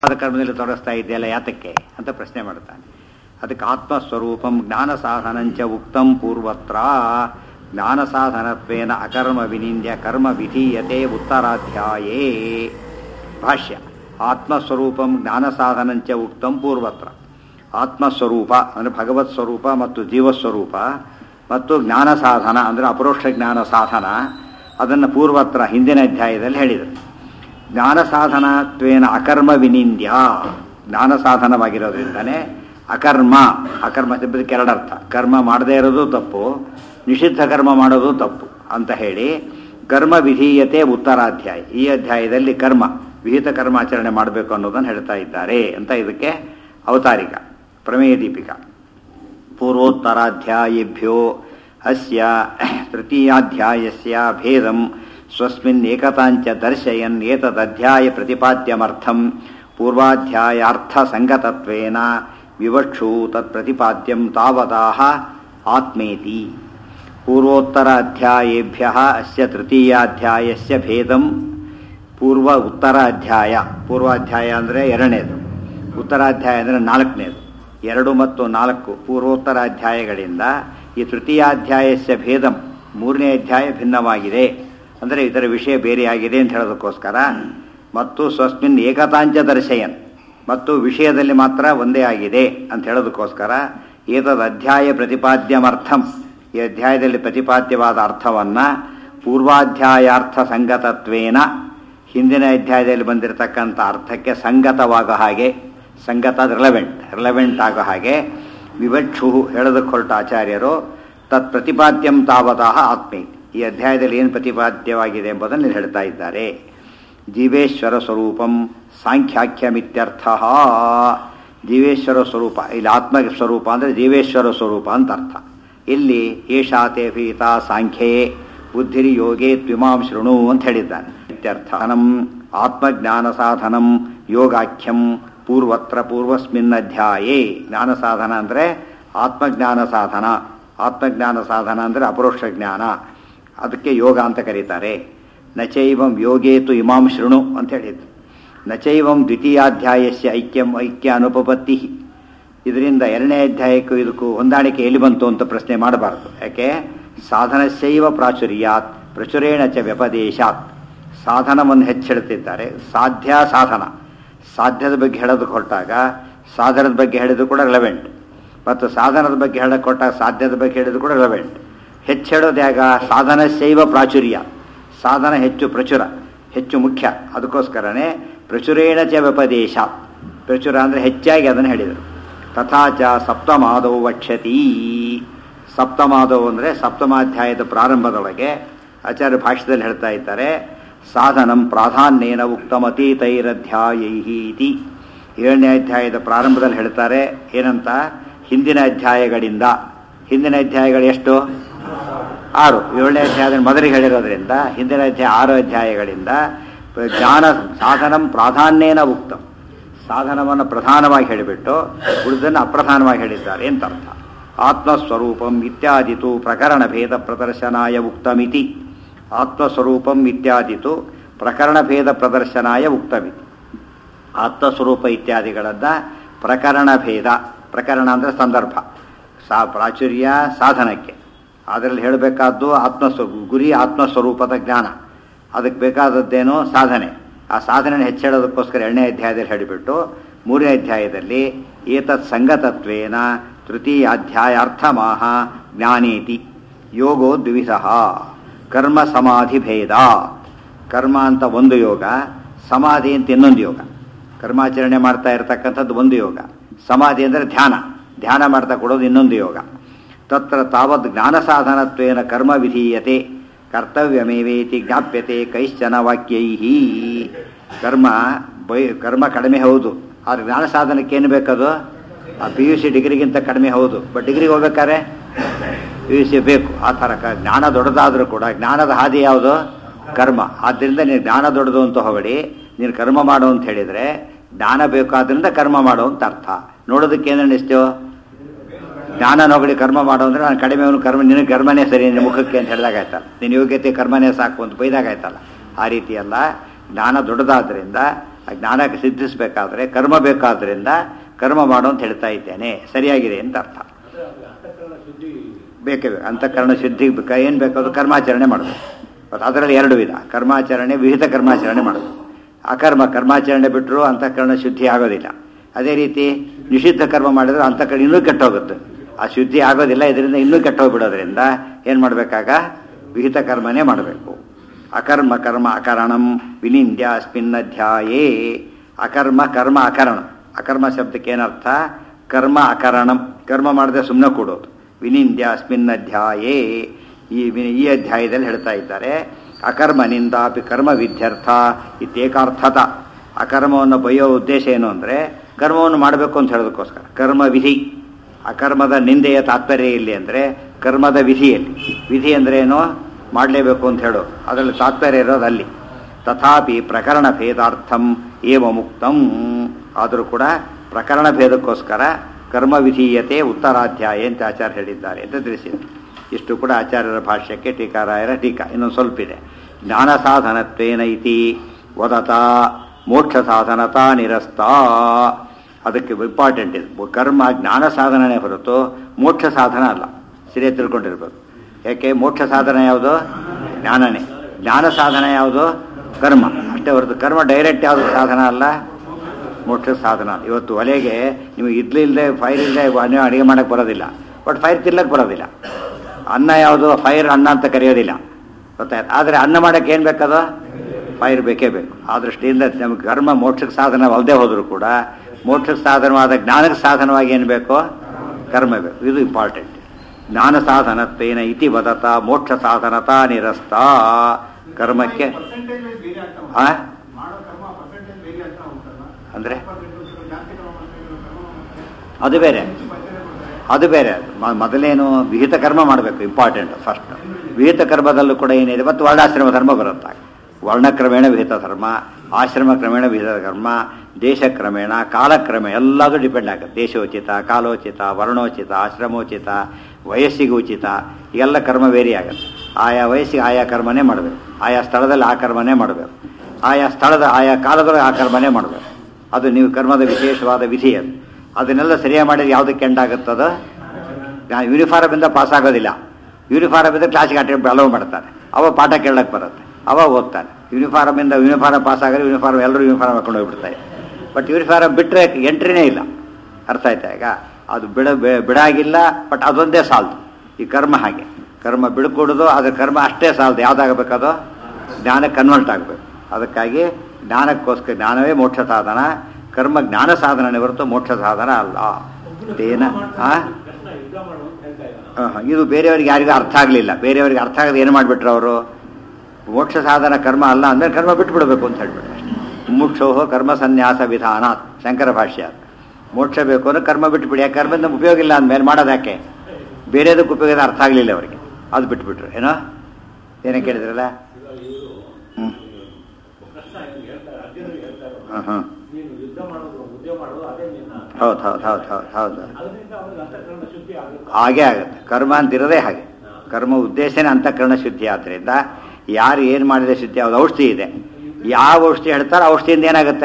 ಅದ ಕರ್ಮದಲ್ಲಿ ತೊಡಗಿಸ್ತಾ ಇದೆಯಲ್ಲ ಯಾತಕ್ಕೆ ಅಂತ ಪ್ರಶ್ನೆ ಮಾಡ್ತಾನೆ ಅದಕ್ಕೆ ಆತ್ಮಸ್ವರೂಪಂ ಜ್ಞಾನ ಸಾಧನಂಚ ಉಕ್ತಂ ಪೂರ್ವತ್ರ ಜ್ಞಾನ ಸಾಧನತ್ವೇನ ಅಕರ್ಮ ವಿನಿಂದ್ಯ ಕರ್ಮ ವಿಧೀಯತೆ ಉತ್ತರಾಧ್ಯಾಯೇ ಭಾಷ್ಯ ಆತ್ಮಸ್ವರೂಪಂ ಜ್ಞಾನ ಸಾಧನಂಚ ಉಕ್ತಂ ಪೂರ್ವತ್ರ ಆತ್ಮಸ್ವರೂಪ ಅಂದರೆ ಭಗವತ್ ಸ್ವರೂಪ ಮತ್ತು ಜೀವಸ್ವರೂಪ ಮತ್ತು ಜ್ಞಾನ ಸಾಧನ ಅಂದರೆ ಅಪರೋಕ್ಷ ಜ್ಞಾನ ಸಾಧನ ಅದನ್ನು ಪೂರ್ವತ್ರ ಹಿಂದಿನ ಅಧ್ಯಾಯದಲ್ಲಿ ಹೇಳಿದರು ಜ್ಞಾನ ಸಾಧನತ್ವೇನ ಅಕರ್ಮ ವಿನಿಂದ್ಯ ಜ್ಞಾನ ಸಾಧನವಾಗಿರೋದ್ರಿಂದನೇ ಅಕರ್ಮ ಅಕರ್ಮ ಶಬ್ದಕ್ಕೆ ಎರಡರ್ಥ ಕರ್ಮ ಮಾಡದೇ ಇರೋದು ತಪ್ಪು ನಿಷಿದ್ಧ ಕರ್ಮ ಮಾಡೋದು ತಪ್ಪು ಅಂತ ಹೇಳಿ ಕರ್ಮ ವಿಧೀಯತೆ ಉತ್ತರಾಧ್ಯಾಯ ಈ ಅಧ್ಯಾಯದಲ್ಲಿ ಕರ್ಮ ವಿಹಿತ ಕರ್ಮಾಚರಣೆ ಮಾಡಬೇಕು ಅನ್ನೋದನ್ನು ಹೇಳ್ತಾ ಇದ್ದಾರೆ ಅಂತ ಇದಕ್ಕೆ ಅವತಾರಿಕ ಪ್ರಮೇಯ ದೀಪಿಕಾ ಪೂರ್ವೋತ್ತರಾಧ್ಯಾಯೇಭ್ಯೋ ಅಸ್ಯ ತೃತೀಯಾಧ್ಯಾಯಸ್ಯ ಭೇದಂ ಸ್ವಸ್ಮಿನ್ ಏಕತಾಂಚ ದರ್ಶಯನ್ ಏತದಧ್ಯಾಯ ಪ್ರತಿಪಾದ್ಯಮರ್ಥಂ ಪೂರ್ವಾಧ್ಯಾಯಾರ್ಥ ಸಂಗತತ್ವೇನ ವಿವಕ್ಷು ತತ್ ಪ್ರತಿಪಾದ್ಯಂ ತಾವದಾಹ ಆತ್ಮೇತಿ ಪೂರ್ವೋತ್ತರ ಅಧ್ಯಾಯೇಭ್ಯ ಅಸ್ಯ ತೃತೀಯಾಧ್ಯಾಯಸ್ಯ ಭೇದಂ ಪೂರ್ವ ಉತ್ತರ ಅಧ್ಯಾಯ ಪೂರ್ವಾಧ್ಯಾಯ ಅಂದರೆ ಎರಡನೇದು ಉತ್ತರಾಧ್ಯಾಯ ಅಂದರೆ ನಾಲ್ಕನೇದು ಎರಡು ಮತ್ತು ನಾಲ್ಕು ಪೂರ್ವೋತ್ತರ ಅಧ್ಯಾಯಗಳಿಂದ ಈ ತೃತೀಯಾಧ್ಯಾಯಸ್ಯ ಭೇದಂ ಮೂರನೇ ಅಧ್ಯಾಯ ಭಿನ್ನವಾಗಿದೆ ಅಂದರೆ ಇದರ ವಿಷಯ ಬೇರೆಯಾಗಿದೆ ಅಂತ ಹೇಳೋದಕ್ಕೋಸ್ಕರ ಮತ್ತು ಸ್ವಸ್ಮಿನ್ ಏಕತಾಂಚ ದರ್ಶಯನ್ ಮತ್ತು ವಿಷಯದಲ್ಲಿ ಮಾತ್ರ ಒಂದೇ ಆಗಿದೆ ಅಂತ ಹೇಳೋದಕ್ಕೋಸ್ಕರ ಏತದ್ ಅಧ್ಯಾಯ ಪ್ರತಿಪಾದ್ಯಮರ್ಥಂ ಈ ಅಧ್ಯಾಯದಲ್ಲಿ ಪ್ರತಿಪಾದ್ಯವಾದ ಅರ್ಥವನ್ನು ಪೂರ್ವಾಧ್ಯಾಯಾರ್ಥ ಸಂಗತತ್ವೇನ ಹಿಂದಿನ ಅಧ್ಯಾಯದಲ್ಲಿ ಬಂದಿರತಕ್ಕಂಥ ಅರ್ಥಕ್ಕೆ ಸಂಗತವಾಗೋ ಹಾಗೆ ಸಂಗತ ರಿಲವೆಂಟ್ ರಿಲವೆಂಟ್ ಆಗೋ ಹಾಗೆ ವಿವಕ್ಷು ಹೇಳೋದಕ್ಕೆ ಹೊರಟ ಆಚಾರ್ಯರು ತತ್ ಪ್ರತಿಪಾದ್ಯಂ ತಾವತಃ ಆತ್ಮಿ ಈ ಅಧ್ಯಾಯದಲ್ಲಿ ಏನು ಪ್ರತಿಪಾದ್ಯವಾಗಿದೆ ಎಂಬುದನ್ನು ಹೇಳ್ತಾ ಇದ್ದಾರೆ ಜೀವೇಶ್ವರ ಸ್ವರೂಪಂ ಸಾಂಖ್ಯಾಖ್ಯಮಿತ್ಯರ್ಥ ಜೀವೇಶ್ವರ ಸ್ವರೂಪ ಇಲ್ಲಿ ಆತ್ಮ ಸ್ವರೂಪ ಅಂದರೆ ಜೀವೇಶ್ವರ ಸ್ವರೂಪ ಅಂತ ಅರ್ಥ ಇಲ್ಲಿ ಏಷಾತೆ ಫೀತ ಸಾಂಖ್ಯೇ ಬುದ್ಧಿರಿ ಯೋಗೇ ತ್ವಿಮಾಂ ಶೃಣು ಅಂತ ಹೇಳಿದ್ದಾನೆ ಇತ್ಯರ್ಥನಂ ಆತ್ಮಜ್ಞಾನ ಸಾಧನಂ ಯೋಗಾಖ್ಯಂ ಪೂರ್ವತ್ರ ಪೂರ್ವಸ್ಮಿನ್ ಅಧ್ಯಾಯೇ ಜ್ಞಾನ ಸಾಧನ ಅಂದರೆ ಆತ್ಮಜ್ಞಾನ ಸಾಧನ ಆತ್ಮಜ್ಞಾನ ಸಾಧನ ಅಂದರೆ ಅಪರೋಕ್ಷ ಜ್ಞಾನ ಅದಕ್ಕೆ ಯೋಗ ಅಂತ ಕರೀತಾರೆ ನಚೈವಂ ಯೋಗೇತು ಇಮಾಂ ಶೃಣು ಅಂತ ಹೇಳಿದ್ರು ನಚೈವಂ ದ್ವಿತೀಯಾಧ್ಯಾಯಸ್ಯ ಐಕ್ಯಂ ಐಕ್ಯ ಅನುಪಪತ್ತಿ ಇದರಿಂದ ಎರಡನೇ ಅಧ್ಯಾಯಕ್ಕೂ ಇದಕ್ಕೂ ಹೊಂದಾಣಿಕೆ ಎಲ್ಲಿ ಬಂತು ಅಂತ ಪ್ರಶ್ನೆ ಮಾಡಬಾರ್ದು ಯಾಕೆ ಸಾಧನಶೈವ ಪ್ರಾಚುರ್ಯಾತ್ ಪ್ರಚುರೇಣ ಚ ವ್ಯಪದೇಶಾತ್ ಸಾಧನವನ್ನು ಹೆಚ್ಚಿಡುತ್ತಿದ್ದಾರೆ ಸಾಧ್ಯ ಸಾಧನ ಸಾಧ್ಯದ ಬಗ್ಗೆ ಹೇಳೋದಕ್ಕೆ ಹೊರಟಾಗ ಸಾಧನದ ಬಗ್ಗೆ ಹೇಳಿದ್ರು ಕೂಡ ರೆಲೆವೆಂಟ್ ಮತ್ತು ಸಾಧನದ ಬಗ್ಗೆ ಹೇಳಕ್ಕೆ ಕೊಟ್ಟಾಗ ಸಾಧ್ಯದ ಬಗ್ಗೆ ಹೇಳಿದ್ರು ಕೂಡ ರೆಲೆವೆಂಟ್ ಹೆಚ್ಚು ಹೇಳೋದು ಯಾಗ ಸಾಧನಶೈವ ಪ್ರಾಚುರ್ಯ ಸಾಧನ ಹೆಚ್ಚು ಪ್ರಚುರ ಹೆಚ್ಚು ಮುಖ್ಯ ಅದಕ್ಕೋಸ್ಕರನೇ ಪ್ರಚುರೇಣ ಚ ವ್ಯಪದೇಶ ಪ್ರಚುರ ಅಂದರೆ ಹೆಚ್ಚಾಗಿ ಅದನ್ನು ಹೇಳಿದರು ತಥಾಚ ಸಪ್ತಮಾದವು ವಕ್ಷತಿ ಸಪ್ತಮಾದವು ಅಂದರೆ ಸಪ್ತಮಾಧ್ಯಾಯದ ಪ್ರಾರಂಭದೊಳಗೆ ಆಚಾರ್ಯ ಭಾಷ್ಯದಲ್ಲಿ ಹೇಳ್ತಾ ಇದ್ದಾರೆ ಸಾಧನಂ ಪ್ರಾಧಾನ್ಯೇನ ಉಕ್ತಮತೀತೈರಧ್ಯಾಯೈ ಇತಿ ಏಳನೇ ಅಧ್ಯಾಯದ ಪ್ರಾರಂಭದಲ್ಲಿ ಹೇಳ್ತಾರೆ ಏನಂತ ಹಿಂದಿನ ಅಧ್ಯಾಯಗಳಿಂದ ಹಿಂದಿನ ಅಧ್ಯಾಯಗಳು ಎಷ್ಟು ಆರು ಏಳನೇ ಅಧ್ಯಾಯದಲ್ಲಿ ಮೊದಲಿಗೆ ಹೇಳಿರೋದ್ರಿಂದ ಹಿಂದಿನ ಅಧ್ಯಾಯ ಆರು ಅಧ್ಯಾಯಗಳಿಂದ ಜ್ಞಾನ ಸಾಧನಂ ಪ್ರಾಧಾನ್ಯೇನ ಉಕ್ತಂ ಸಾಧನವನ್ನು ಪ್ರಧಾನವಾಗಿ ಹೇಳಿಬಿಟ್ಟು ಉಳಿದನ್ನು ಅಪ್ರಧಾನವಾಗಿ ಹೇಳಿದ್ದಾರೆ ಅಂತ ಅರ್ಥ ಆತ್ಮಸ್ವರೂಪಂ ಇತ್ಯಾದಿತು ಪ್ರಕರಣ ಭೇದ ಪ್ರದರ್ಶನಾಯ ಉಕ್ತಮಿತಿ ಆತ್ಮಸ್ವರೂಪಂ ಇತ್ಯಾದಿತು ಪ್ರಕರಣ ಭೇದ ಪ್ರದರ್ಶನಾಯ ಉಕ್ತಮಿತಿ ಆತ್ಮಸ್ವರೂಪ ಇತ್ಯಾದಿಗಳನ್ನು ಪ್ರಕರಣ ಭೇದ ಪ್ರಕರಣ ಅಂದರೆ ಸಂದರ್ಭ ಸಾ ಪ್ರಾಚುರ್ಯ ಸಾಧನಕ್ಕೆ ಅದರಲ್ಲಿ ಹೇಳಬೇಕಾದ್ದು ಆತ್ಮಸ್ವ ಗುರಿ ಆತ್ಮಸ್ವರೂಪದ ಜ್ಞಾನ ಅದಕ್ಕೆ ಬೇಕಾದದ್ದೇನು ಸಾಧನೆ ಆ ಸಾಧನೆ ಹೆಚ್ಚಿಡೋದಕ್ಕೋಸ್ಕರ ಎರಡನೇ ಅಧ್ಯಾಯದಲ್ಲಿ ಹೇಳಿಬಿಟ್ಟು ಮೂರನೇ ಅಧ್ಯಾಯದಲ್ಲಿ ಏತತ್ ಸಂಗತತ್ವೇನ ತೃತೀಯ ಅಧ್ಯಾಯಾರ್ಥಮಾಹ ಜ್ಞಾನೇತಿ ಯೋಗೋ ದ್ವಿಧ ಕರ್ಮ ಸಮಾಧಿ ಭೇದ ಕರ್ಮ ಅಂತ ಒಂದು ಯೋಗ ಸಮಾಧಿ ಅಂತ ಇನ್ನೊಂದು ಯೋಗ ಕರ್ಮಾಚರಣೆ ಮಾಡ್ತಾ ಇರತಕ್ಕಂಥದ್ದು ಒಂದು ಯೋಗ ಸಮಾಧಿ ಅಂದರೆ ಧ್ಯಾನ ಧ್ಯಾನ ಮಾಡ್ತಾ ಕೊಡೋದು ಇನ್ನೊಂದು ಯೋಗ ತತ್ರ ತಾವದ್ ಜ್ಞಾನ ಸಾಧನತ್ವೇನ ಕರ್ಮ ವಿಧೀಯತೆ ಕರ್ತವ್ಯಮೇವೇತಿ ಜ್ಞಾಪ್ಯತೆ ಕೈಶ್ಚನ ವಾಕ್ಯೈ ಕರ್ಮ ಬೈ ಕರ್ಮ ಕಡಿಮೆ ಹೌದು ಆದರೆ ಜ್ಞಾನ ಸಾಧನಕ್ಕೆ ಏನು ಬೇಕದು ಆ ಪಿ ಯು ಸಿ ಡಿಗ್ರಿಗಿಂತ ಕಡಿಮೆ ಹೌದು ಬಟ್ ಡಿಗ್ರಿಗೆ ಹೋಗ್ಬೇಕಾದ್ರೆ ಪಿ ಯು ಸಿ ಬೇಕು ಆ ಥರ ಕ ಜ್ಞಾನ ದೊಡ್ಡದಾದರೂ ಕೂಡ ಜ್ಞಾನದ ಹಾದಿ ಯಾವುದು ಕರ್ಮ ಆದ್ದರಿಂದ ನೀನು ಜ್ಞಾನ ದೊಡ್ಡದು ಅಂತ ಹೋಗಡಿ ನೀನು ಕರ್ಮ ಮಾಡು ಅಂತ ಹೇಳಿದರೆ ಜ್ಞಾನ ಬೇಕಾದ್ರಿಂದ ಕರ್ಮ ಮಾಡು ಅಂತ ಅರ್ಥ ನೋಡೋದಕ್ಕೆ ಏನೇನು ಇಷ್ಟೋ ಜ್ಞಾನ ನೋಗಡಿ ಕರ್ಮ ಮಾಡು ಅಂದರೆ ನಾನು ಕಡಿಮೆ ಅವನು ಕರ್ಮ ನಿನಗೆ ಕರ್ಮನೇ ಸರಿ ನಿನ್ನ ಮುಖಕ್ಕೆ ಅಂತ ಹೇಳಿದಾಗ ಆಯ್ತಲ್ಲ ನಿನ್ನ ಯೋಗ್ಯತೆ ಕರ್ಮನೇ ಸಾಕು ಅಂತ ಬೈದಾಗ ಆಯ್ತಲ್ಲ ಆ ರೀತಿಯಲ್ಲ ಜ್ಞಾನ ದೊಡ್ಡದಾದ್ರಿಂದ ಆ ಜ್ಞಾನ ಸಿದ್ಧಿಸಬೇಕಾದ್ರೆ ಕರ್ಮ ಬೇಕಾದ್ರಿಂದ ಕರ್ಮ ಮಾಡು ಅಂತ ಹೇಳ್ತಾ ಇದ್ದೇನೆ ಸರಿಯಾಗಿದೆ ಅಂತ ಅರ್ಥ ಬೇಕೇ ಬೇಕು ಅಂತಃಕರಣ ಶುದ್ಧಿ ಬೇಕಾ ಏನು ಬೇಕಾದ್ರೂ ಕರ್ಮಾಚರಣೆ ಮಾಡಬೇಕು ಮತ್ತು ಅದರಲ್ಲಿ ಎರಡು ವಿಧ ಕರ್ಮಾಚರಣೆ ವಿಹಿತ ಕರ್ಮಾಚರಣೆ ಮಾಡಬೇಕು ಅಕರ್ಮ ಕರ್ಮಾಚರಣೆ ಬಿಟ್ಟರು ಅಂತಃಕರಣ ಶುದ್ಧಿ ಆಗೋದಿಲ್ಲ ಅದೇ ರೀತಿ ನಿಷಿದ್ಧ ಕರ್ಮ ಮಾಡಿದ್ರೆ ಅಂತಃಕರಣ ಇನ್ನೂ ಕೆಟ್ಟೋಗುತ್ತೆ ಆ ಶುದ್ಧಿ ಆಗೋದಿಲ್ಲ ಇದರಿಂದ ಇನ್ನೂ ಕೆಟ್ಟೋಗ್ಬಿಡೋದ್ರಿಂದ ಏನು ಮಾಡಬೇಕಾಗ ವಿಹಿತ ಕರ್ಮನೇ ಮಾಡಬೇಕು ಅಕರ್ಮ ಕರ್ಮ ಅಕರಣಂ ವಿನಿಂದ್ಯ ಅಸ್ಮಿನ್ನಧ್ಯಾಯೇ ಅಕರ್ಮ ಕರ್ಮ ಅಕರಣ ಅಕರ್ಮ ಶಬ್ದಕ್ಕೆ ಏನರ್ಥ ಕರ್ಮ ಅಕರಣಂ ಕರ್ಮ ಮಾಡದೆ ಸುಮ್ಮನೆ ಕೊಡೋದು ವಿನಿಂದ್ಯ ಅಸ್ಮಿನ್ನಧ್ಯಾಯೇ ಈ ವಿ- ಈ ಅಧ್ಯಾಯದಲ್ಲಿ ಹೇಳ್ತಾ ಇದ್ದಾರೆ ಅಕರ್ಮನಿಂದಾಪಿ ಕರ್ಮ ವಿದ್ಯರ್ಥ ಇತ್ಯೇಕಾರ್ಥತ ಅಕರ್ಮವನ್ನು ಬಯ್ಯೋ ಉದ್ದೇಶ ಏನು ಅಂದರೆ ಕರ್ಮವನ್ನು ಮಾಡಬೇಕು ಅಂತ ಹೇಳೋದಕ್ಕೋಸ್ಕರ ಕರ್ಮ ವಿಧಿ ಅಕರ್ಮದ ನಿಂದೆಯ ತಾತ್ಪರ್ಯ ಇಲ್ಲಿ ಅಂದರೆ ಕರ್ಮದ ವಿಧಿಯಲ್ಲಿ ವಿಧಿ ಅಂದ್ರೆ ಏನು ಮಾಡಲೇಬೇಕು ಅಂತ ಹೇಳೋ ಅದರಲ್ಲಿ ತಾತ್ಪರ್ಯ ಇರೋದು ಅಲ್ಲಿ ತಥಾಪಿ ಪ್ರಕರಣ ಭೇದಾರ್ಥಂ ಏವ ಮುಕ್ತಂ ಆದರೂ ಕೂಡ ಪ್ರಕರಣ ಭೇದಕ್ಕೋಸ್ಕರ ಕರ್ಮ ವಿಧೀಯತೆ ಉತ್ತರಾಧ್ಯಾಯ ಅಂತ ಆಚಾರ್ಯ ಹೇಳಿದ್ದಾರೆ ಅಂತ ತಿಳಿಸಿದರು ಇಷ್ಟು ಕೂಡ ಆಚಾರ್ಯರ ಭಾಷ್ಯಕ್ಕೆ ಟೀಕಾರಾಯರ ಟೀಕಾ ಇನ್ನೊಂದು ಸ್ವಲ್ಪ ಇದೆ ಜ್ಞಾನ ಸಾಧನತ್ವೇನ ಇತಿ ವದತ ಮೋಕ್ಷ ಸಾಧನತಾ ನಿರಸ್ತ ಅದಕ್ಕೆ ಇಂಪಾರ್ಟೆಂಟ್ ಇದು ಕರ್ಮ ಜ್ಞಾನ ಸಾಧನನೇ ಹೊರತು ಮೋಕ್ಷ ಸಾಧನ ಅಲ್ಲ ಸರಿಯಾಗಿ ತಿಳ್ಕೊಂಡಿರ್ಬೇಕು ಯಾಕೆ ಮೋಕ್ಷ ಸಾಧನ ಯಾವುದು ಜ್ಞಾನನೇ ಜ್ಞಾನ ಸಾಧನ ಯಾವುದು ಕರ್ಮ ಅಷ್ಟೇ ಹೊರತು ಕರ್ಮ ಡೈರೆಕ್ಟ್ ಯಾವುದು ಸಾಧನ ಅಲ್ಲ ಮೋಕ್ಷ ಸಾಧನ ಇವತ್ತು ಒಲೆಗೆ ನಿಮಗೆ ಇದ್ಲಿಲ್ಲದೆ ಫೈರ್ ಇಲ್ಲದೆ ನೀವು ಅಡುಗೆ ಮಾಡೋಕ್ಕೆ ಬರೋದಿಲ್ಲ ಬಟ್ ಫೈರ್ ತಿನ್ನಕ್ಕೆ ಬರೋದಿಲ್ಲ ಅನ್ನ ಯಾವುದು ಫೈರ್ ಅನ್ನ ಅಂತ ಕರೆಯೋದಿಲ್ಲ ಗೊತ್ತಾಯ್ತು ಆದರೆ ಅನ್ನ ಮಾಡೋಕ್ಕೆ ಏನು ಬೇಕದು ಫೈರ್ ಬೇಕೇ ಬೇಕು ಆ ದೃಷ್ಟಿಯಿಂದ ನಮಗೆ ಕರ್ಮ ಮೋಕ್ಷಕ್ಕೆ ಸಾಧನ ಅಲ್ಲದೆ ಹೋದರೂ ಕೂಡ ಮೋಕ್ಷಕ್ಕೆ ಸಾಧನವಾದ ಜ್ಞಾನಕ್ಕೆ ಸಾಧನವಾಗಿ ಏನು ಬೇಕು ಕರ್ಮ ಬೇಕು ಇದು ಇಂಪಾರ್ಟೆಂಟ್ ಜ್ಞಾನ ಸಾಧನತ್ವೇನ ಇತಿ ವದತ ಮೋಕ್ಷ ಸಾಧನತಾ ನಿರಸ್ತ ಕರ್ಮಕ್ಕೆ ಪರ್ಸೆಂಟೇಜ್ ಬೇರೆ ಆಗ್ತಾ ಉಂಟು. ಆ? ಮಾಡೋ ಕರ್ಮ ಪರ್ಸೆಂಟೇಜ್ ಬೇರೆ ಆಗ್ತಾ ಉಂಟಲ್ಲ ಅಂದ್ರೆ? ಇಪ್ಪತ್ತೆಂಟು ಜಾಸ್ತಿ ಕರ್ಮ ಮಾಡ್ತಾರೆ, ಇವರು ಕರ್ಮ ಮಾಡ್ತಾರೆ. ಅದು ಬೇರೆ ಹೆಚ್ಚು ಪರ್ಸೆಂಟೇಜ್ ಕೊಡ್ತಾರೆ. ಅದು ಬೇರೆ ಮ- ಮೊದಲೇನು ವಿಹಿತ ಕರ್ಮ ಮಾಡಬೇಕು ಇಂಪಾರ್ಟೆಂಟ್ ಫಸ್ಟ್ ವಿಹಿತ ಕರ್ಮದಲ್ಲೂ ಕೂಡ ಏನಿದೆ ಮತ್ತು ವರ್ಣಾಶ್ರಮ ಧರ್ಮ ಬರುತ್ತೆ ವರ್ಣಕ್ರಮೇಣ ವಿಹಿತ ಧರ್ಮ ಆಶ್ರಮ ಕ್ರಮೇಣ ವಿಹಿತ ಕರ್ಮ ದೇಶ ಕ್ರಮೇಣ ಕಾಲಕ್ರಮ ಎಲ್ಲದೂ ಡಿಪೆಂಡ್ ಆಗುತ್ತೆ ದೇಶೋಚಿತ ಕಾಲೋಚಿತ ವರ್ಣೋಚಿತ ಆಶ್ರಮೋಚಿತ ವಯಸ್ಸಿಗೆ ಉಚಿತ ಎಲ್ಲ ಕರ್ಮ ವೇರಿ ಆಗುತ್ತೆ ಆಯಾ ವಯಸ್ಸಿಗೆ ಆಯಾ ಕರ್ಮನೇ ಮಾಡಬೇಕು ಆಯಾ ಸ್ಥಳದಲ್ಲಿ ಆ ಕರ್ಮನೇ ಮಾಡಬೇಕು ಆಯಾ ಸ್ಥಳದ ಆಯಾ ಕಾಲದೊಳಗೆ ಆ ಕರ್ಮನೇ ಮಾಡಬೇಕು ಅದು ನೀವು ಕರ್ಮದ ವಿಶೇಷವಾದ ವಿಧಿ ಅದು ಅದನ್ನೆಲ್ಲ ಸರಿಯಾಗಿ ಮಾಡಿದ್ರೆ ಯಾವುದಕ್ಕೆ ಎಂಡಾಗುತ್ತದೋ ಯೂನಿಫಾರ್ಮ್ ಇಂದ ಪಾಸ್ ಆಗೋದಿಲ್ಲ ಯೂನಿಫಾರ್ಮ್ ಇದ್ದರೆ ಕ್ಲಾಸಿಗೆ ಅಟೆಂಡ್ ಅಲೋ ಮಾಡ್ತಾನೆ ಅವ ಪಾಠ ಕೇಳಕ್ಕೆ ಬರುತ್ತೆ ಅವ ಓದ್ತಾನೆ ಯೂನಿಫಾರ್ಮ್ ಇಂದ ಯೂನಿಫಾರ್ಮ್ ಪಾಸ್ ಆಗಿದ್ರೆ ಯೂನಿಫಾರ್ಮ್ ಎಲ್ಲರೂ ಯೂನಿಫಾರ್ಮ್ ಹಾಕೊಂಡು ಹೋಗ್ಬಿಡ್ತಾರೆ ಬಟ್ ಯೂನಿಫಾರ್ಮ್ ಬಿಟ್ಟರೆ ಎಂಟ್ರಿನೇ ಇಲ್ಲ ಅರ್ಥ ಆಯ್ತಾ ಈಗ ಅದು ಬಿಡ ಬೆ- ಬಿಡಾಗಿಲ್ಲ ಬಟ್ ಅದೊಂದೇ ಸಾಲದು ಈ ಕರ್ಮ ಹಾಗೆ ಕರ್ಮ ಬಿಡ್ಕೊಡೋದು ಅದ್ರ ಕರ್ಮ ಅಷ್ಟೇ ಸಾಲದು ಯಾವ್ದಾಗಬೇಕದು ಜ್ಞಾನ ಕನ್ವರ್ಟ್ ಆಗಬೇಕು ಅದಕ್ಕಾಗಿ ಜ್ಞಾನಕ್ಕೋಸ್ಕರ ಜ್ಞಾನವೇ ಮೋಕ್ಷ ಸಾಧನ ಕರ್ಮ ಜ್ಞಾನ ಸಾಧನನೇ ಹೊರತು ಮೋಕ್ಷ ಸಾಧನ ಅಲ್ಲ ತೇನ ಆ ಆಹಾ, ಇದು ಬೇರೆಯವರಿಗೆ ಯಾರಿಗೂ ಅರ್ಥ ಆಗಲಿಲ್ಲ ಬೇರೆಯವರಿಗೆ ಅರ್ಥ ಆಗದೆ ಏನು ಮಾಡಿಬಿಟ್ರು ಅವರು ಮೋಕ್ಷ ಸಾಧನ ಕರ್ಮ ಅಲ್ಲ ಅಂದ್ರೆ ಕರ್ಮ ಬಿಟ್ಬಿಡ್ಬೇಕು ಅಂತ ಹೇಳ್ಬಿಟ್ರು ಅಷ್ಟೇ ಮುಕ್ಷೋಹ ಕರ್ಮ ಸನ್ಯಾಸ ವಿಧಾನ ಶಂಕರ ಭಾಷ್ಯ ಅದು. ಮೋಕ್ಷ ಬೇಕು ಅಂದ್ರೆ ಕರ್ಮ ಬಿಟ್ಬಿಡಿ ಯಾಕೆ ಕರ್ಮದಿಂದ ಉಪಯೋಗ ಇಲ್ಲ ಅಂದಮೇಲೆ ಮಾಡೋದು ಯಾಕೆ ಬೇರೆದಕ್ಕೆ ಉಪಯೋಗ ಇದೆ, ಅರ್ಥ ಆಗಲಿಲ್ಲ ಅವರಿಗೆ ಅದು ಬಿಟ್ಬಿಟ್ರು ಏನೋ ಏನೇ ಕೇಳಿದ್ರಲ್ಲ ಹ್ಞೂ ಕೃಷ್ಣ ಏನು ಹೇಳ್ತಾರೆ ಅರ್ಜುನಿಗೆ ಹೇಳ್ತಾರೆ ಹಾಂ ಹಾಂ ನೀನು ಯುದ್ಧ ಮಾಡೋದು ಉದ್ಯೋಗ ಮಾಡೋದು ಅದೇ ನಿನ್ನ ಹೌದು ಹೌದು ಹೌದು ಹೌದು ಹೌದು ಅದರಿಂದ ಅವನಿಗೆ ಅಂತಃಕರಣ ಶುದ್ಧಿ ಆಗುತ್ತೆ ಹಾಗೇ ಆಗುತ್ತೆ ಕರ್ಮ ಅಂತಿರೋದೇ ಹಾಗೆ ಕರ್ಮ ಉದ್ದೇಶನೇ ಅಂತಃಕರಣ ಶುದ್ಧಿ ಆದ್ದರಿಂದ ಯಾರು ಏನು ಮಾಡಿದ್ರೆ ಶುದ್ಧಿ ಯಾವ್ದು ಔಷಧಿ ಇದೆ ಯಾವ ಔಷಧಿ ಹೇಳ್ತಾರೋ ಔಷಧಿಯಿಂದ ಏನಾಗುತ್ತೆ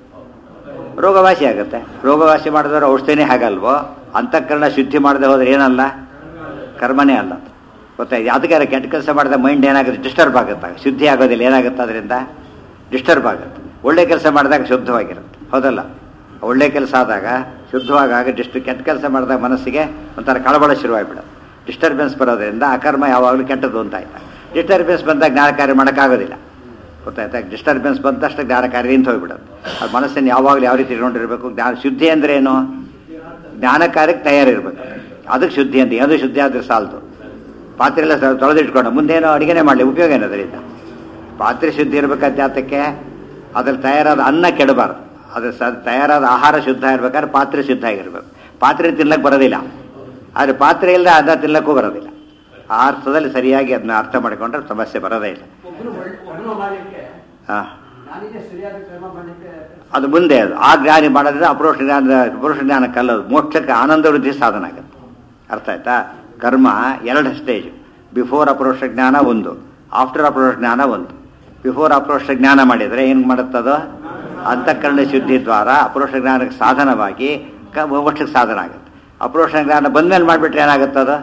ರೋಗವಾಸಿ ಆಗುತ್ತೆ ರೋಗವಾಸಿ ಮಾಡಿದವರು ಔಷಧಿನೇ ಹಾಗಲ್ವೋ ಅಂತಃಕರಣ ಶುದ್ಧಿ ಮಾಡದೆ ಹೋದ್ರೆ ಏನಲ್ಲ ಕರ್ಮನೇ ಅಲ್ಲ ಗೊತ್ತಾಯ್ತು ಅದಕ್ಕೆ ಕೆಟ್ಟ ಕೆಲಸ ಮಾಡಿದ ಮೈಂಡ್ ಏನಾಗುತ್ತೆ ಡಿಸ್ಟರ್ಬ್ ಆಗುತ್ತೆ ಶುದ್ಧಿ ಆಗೋದಿಲ್ಲ ಏನಾಗುತ್ತೆ ಅದರಿಂದ ಡಿಸ್ಟರ್ಬ್ ಆಗುತ್ತೆ ಒಳ್ಳೆ ಕೆಲಸ ಮಾಡಿದಾಗ ಶುದ್ಧವಾಗಿರುತ್ತೆ ಹೌದಲ್ಲ ಒಳ್ಳೆ ಕೆಲಸ ಆದಾಗ ಶುದ್ಧವಾಗಾಗ ಡಿಸ್ಟ್ ಕೆಟ್ಟ ಕೆಲಸ ಮಾಡಿದಾಗ ಮನಸ್ಸಿಗೆ ಒಂಥರ ಕಳಬಳ ಶುರುವಾಗ್ಬಿಡೋದು ಡಿಸ್ಟರ್ಬೆನ್ಸ್ ಬರೋದ್ರಿಂದ ಅಕರ್ಮ ಯಾವಾಗಲೂ ಕೆಟ್ಟದ್ದು ಅಂತ ಆಯ್ತಾ ಡಿಸ್ಟರ್ಬೆನ್ಸ್ ಬಂದಾಗ ಜ್ಞಾನ ಕಾರ್ಯ ಮಾಡೋಕ್ಕಾಗೋದಿಲ್ಲ ಗೊತ್ತಾಯ್ತಾ ಡಿಸ್ಟರ್ಬೆನ್ಸ್ ಬಂದ ತಕ್ಷಣ ಜ್ಞಾನ ಕಾರ್ಯ ನಿಂತು ಹೋಗ್ಬಿಡೋದು ಅದು ಮನಸ್ಸನ್ನು ಯಾವಾಗಲೂ ಯಾವ ರೀತಿ ಇಟ್ಕೊಂಡಿರ್ಬೇಕು ಜ್ಞಾನ ಶುದ್ಧಿ ಅಂದ್ರೆ ಏನು ಜ್ಞಾನ ಕಾರ್ಯಕ್ಕೆ ತಯಾರಿರ್ಬೇಕು ಅದಕ್ಕೆ ಶುದ್ಧಿ ಅಂತ ಅದು ಶುದ್ಧಿ ಆದ್ರೆ ಸಾಲದು ಪಾತ್ರೆ ಎಲ್ಲ ಸ- ತೊಳೆದಿಟ್ಕೊಂಡು ಮುಂದೇನೋ ಅಡಿಗೆನೇ ಮಾಡಲಿ ಉಪಯೋಗ ಏನು ಅದರಿಂದ ಪಾತ್ರೆ ಶುದ್ಧಿ ಇರಬೇಕಂತ ಯಾತಕ್ಕೆ ಅದ್ರಲ್ಲಿ ತಯಾರಾದ ಅನ್ನ ಕೆಡಬಾರ್ದು ಅದ್ರ ಸ ತಯಾರಾದ ಆಹಾರ ಶುದ್ಧ ಇರ್ಬೇಕಾದ್ರೆ ಪಾತ್ರೆ ಶುದ್ಧ ಆಗಿರ್ಬೇಕು ಪಾತ್ರೆ ತಿನ್ನಕ್ಕೆ ಬರೋದಿಲ್ಲ ಆದರೆ ಪಾತ್ರೆ ಇಲ್ಲದೆ ಅನ್ನ ತಿನ್ನಕ್ಕೂ ಬರೋದಿಲ್ಲ ಆ ಅರ್ಥದಲ್ಲಿ ಸರಿಯಾಗಿ ಅದನ್ನ ಅರ್ಥ ಮಾಡಿಕೊಂಡ್ರೆ ಸಮಸ್ಯೆ ಬರೋದೇ ಇಲ್ಲ ಒಬ್ಬನು ಒಳ್ಳೆ- ಒಬ್ಬನು ಮಾಡಲಿಕ್ಕೆ ಹಾಂ ನಾನಿಗೆ ಸರಿಯಾದ ಕರ್ಮ ಮಾಡಲಿಕ್ಕೆ ಅದು ಮುಂದೆ ಅದು ಆ ಜ್ಞಾನಿ ಮಾಡೋದ್ರೆ ಅಪರೋಕ್ಷ ಜ್ಞಾನ ಪುರುಷ ಜ್ಞಾನ ಕಲ್ಲದು ಮೋಕ್ಷಕ್ಕೆ ಆನಂದ ವೃದ್ಧಿ ಸಾಧನ ಆಗುತ್ತೆ ಅರ್ಥ ಆಯ್ತಾ ಕರ್ಮ ಎರಡು ಸ್ಟೇಜ್ ಬಿಫೋರ್ ಅಪರೋಕ್ಷ ಜ್ಞಾನ ಒಂದು ಆಫ್ಟರ್ ಅಪರೋಕ್ಷ ಜ್ಞಾನ ಒಂದು ಬಿಫೋರ್ ಅಪರೋಕ್ಷ ಜ್ಞಾನ ಮಾಡಿದರೆ ಏನು ಮಾಡುತ್ತದು ಅಂತಃಕರಣ ಶುದ್ಧಿ ದ್ವಾರ ಅಪರೋಕ್ಷ ಜ್ಞಾನಕ್ಕೆ ಸಾಧನವಾಗಿ ಕ ಮೋಕ್ಷಕ್ಕೆ ಸಾಧನ ಆಗುತ್ತೆ ಅಪರೋಕ್ಷ ಜ್ಞಾನ ಬಂದ್ಮೇಲೆ ಮಾಡಿಬಿಟ್ರೆ ಏನಾಗುತ್ತೆ ಅದು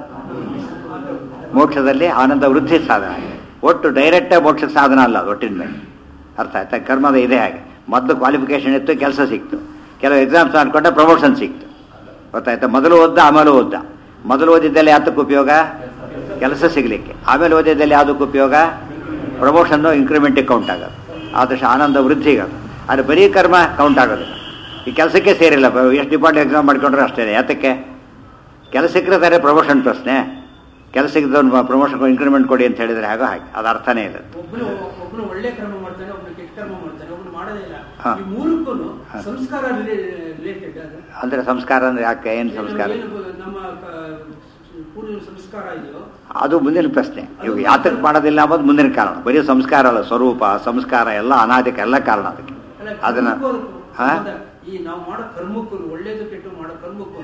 ಮೋಕ್ಷದಲ್ಲಿ ಆನಂದ ವೃದ್ಧಿ ಸಾಧನ ಆಗಿದೆ ಒಟ್ಟು ಡೈರೆಕ್ಟಾಗಿ ಮೋಕ್ಷಕ್ಕೆ ಸಾಧನ ಅಲ್ಲ ಅದು ಒಟ್ಟಿನ ಮೇಲೆ ಅರ್ಥ ಆಯ್ತಾ ಕರ್ಮದ ಇದೆ ಹಾಗೆ ಮೊದಲು ಕ್ವಾಲಿಫಿಕೇಶನ್ ಇತ್ತು ಕೆಲಸ ಸಿಕ್ತು ಕೆಲವು ಎಕ್ಸಾಮ್ಸ್ ಮಾಡ್ಕೊಂಡೆ ಪ್ರಮೋಷನ್ ಸಿಕ್ತು ಗೊತ್ತಾಯ್ತಾ ಮೊದಲು ಓದ್ದ ಆಮೇಲೆ ಓದ್ದ ಮೊದಲು ಓದಿದ್ದಲ್ಲಿ ಯಾತಕ್ಕೆ ಉಪಯೋಗ ಕೆಲಸ ಸಿಗಲಿಕ್ಕೆ ಆಮೇಲೆ ಓದಿದ್ದಲ್ಲಿ ಯಾವುದಕ್ಕೆ ಉಪಯೋಗ ಪ್ರಮೋಷನ್ನು ಇಂಕ್ರಿಮೆಂಟಿಗೆ ಕೌಂಟ್ ಆಗೋದು ಆದಷ್ಟು ಆನಂದ ವೃದ್ಧಿಗದು ಆದರೆ ಬರೀ ಕರ್ಮ ಕೌಂಟ್ ಆಗೋದಿಲ್ಲ ಈ ಕೆಲಸಕ್ಕೆ ಸೇರಿಲ್ಲ ಎಷ್ಟು ಡಿಪಾರ್ಟ್ಮೆಂಟ್ ಎಕ್ಸಾಮ್ ಮಾಡ್ಕೊಂಡ್ರೆ ಅಷ್ಟೇ ಯಾತಕ್ಕೆ ಕೆಲಸ ಸಿಕ್ಕರೆ ತಾನೇ ಪ್ರಮೋಷನ್ ಪ್ರಶ್ನೆ ಕೆಲಸ ಸಿಕ್ಕಿದವ್ನು ಪ್ರಮೋಷನ್ ಇನ್ಕ್ರಿಮೆಂಟ್ ಕೊಡಿ ಅಂತ ಹೇಳಿದ್ರೆ ಹಾಗೋ ಹಾಗೆ ಅದು ಅರ್ಥನೇ ಇಲ್ಲ ಒಬ್ಬನು ಒಬ್ಬನು ಒಳ್ಳೆ ಕರ್ಮ ಮಾಡ್ತಾನೆ ಒಬ್ಬನು ಕೆಟ್ಟ ಕರ್ಮ ಮಾಡ್ತಾನೆ ಒಬ್ಬನು ಮಾಡೋದೇ ಇಲ್ಲ ಹಾ. ಈ ಮೂರಕ್ಕೂ ಹಾ. ಸಂಸ್ಕಾರ ರಿಲೇಟೆಡ್ ಅದು ಅಂದರೆ ಸಂಸ್ಕಾರ ಅಂದರೆ ಯಾಕೆ ಏನು ಸಂಸ್ಕಾರ ಏನು ನಮ್ಮ ಕ- ಪೂರ್ವ ಸಂಸ್ಕಾರ ಇದೆಯೋ ಅದು ಮುಂದಿನ ಪ್ರಶ್ನೆ ಇವಾಗ ಯಾತಕ್ಕೆ ಮಾಡೋದಿಲ್ಲ ಅಂಬೋದು ಮುಂದಿನ ಕಾರಣ ಬರೀ ಸಂಸ್ಕಾರ ಅಲ್ಲ ಸ್ವರೂಪ ಸಂಸ್ಕಾರ ಎಲ್ಲ ಅನಾದಿಕ ಎಲ್ಲ ಕಾರಣ ಅದಕ್ಕೆ ಅಲ್ಲ, ಅದನ್ನ ಕರ್ಮಕ್ಕೂ ಅದಕ್ಕೂ ಹಾ ಸಂಬಂಧ. ಈ ನಾವು ಮಾಡೋ ಕರ್ಮಕ್ಕೂ ಒಳ್ಳೇದು ಕೆಟ್ಟು ಮಾಡೋ ಕರ್ಮಕ್ಕೂ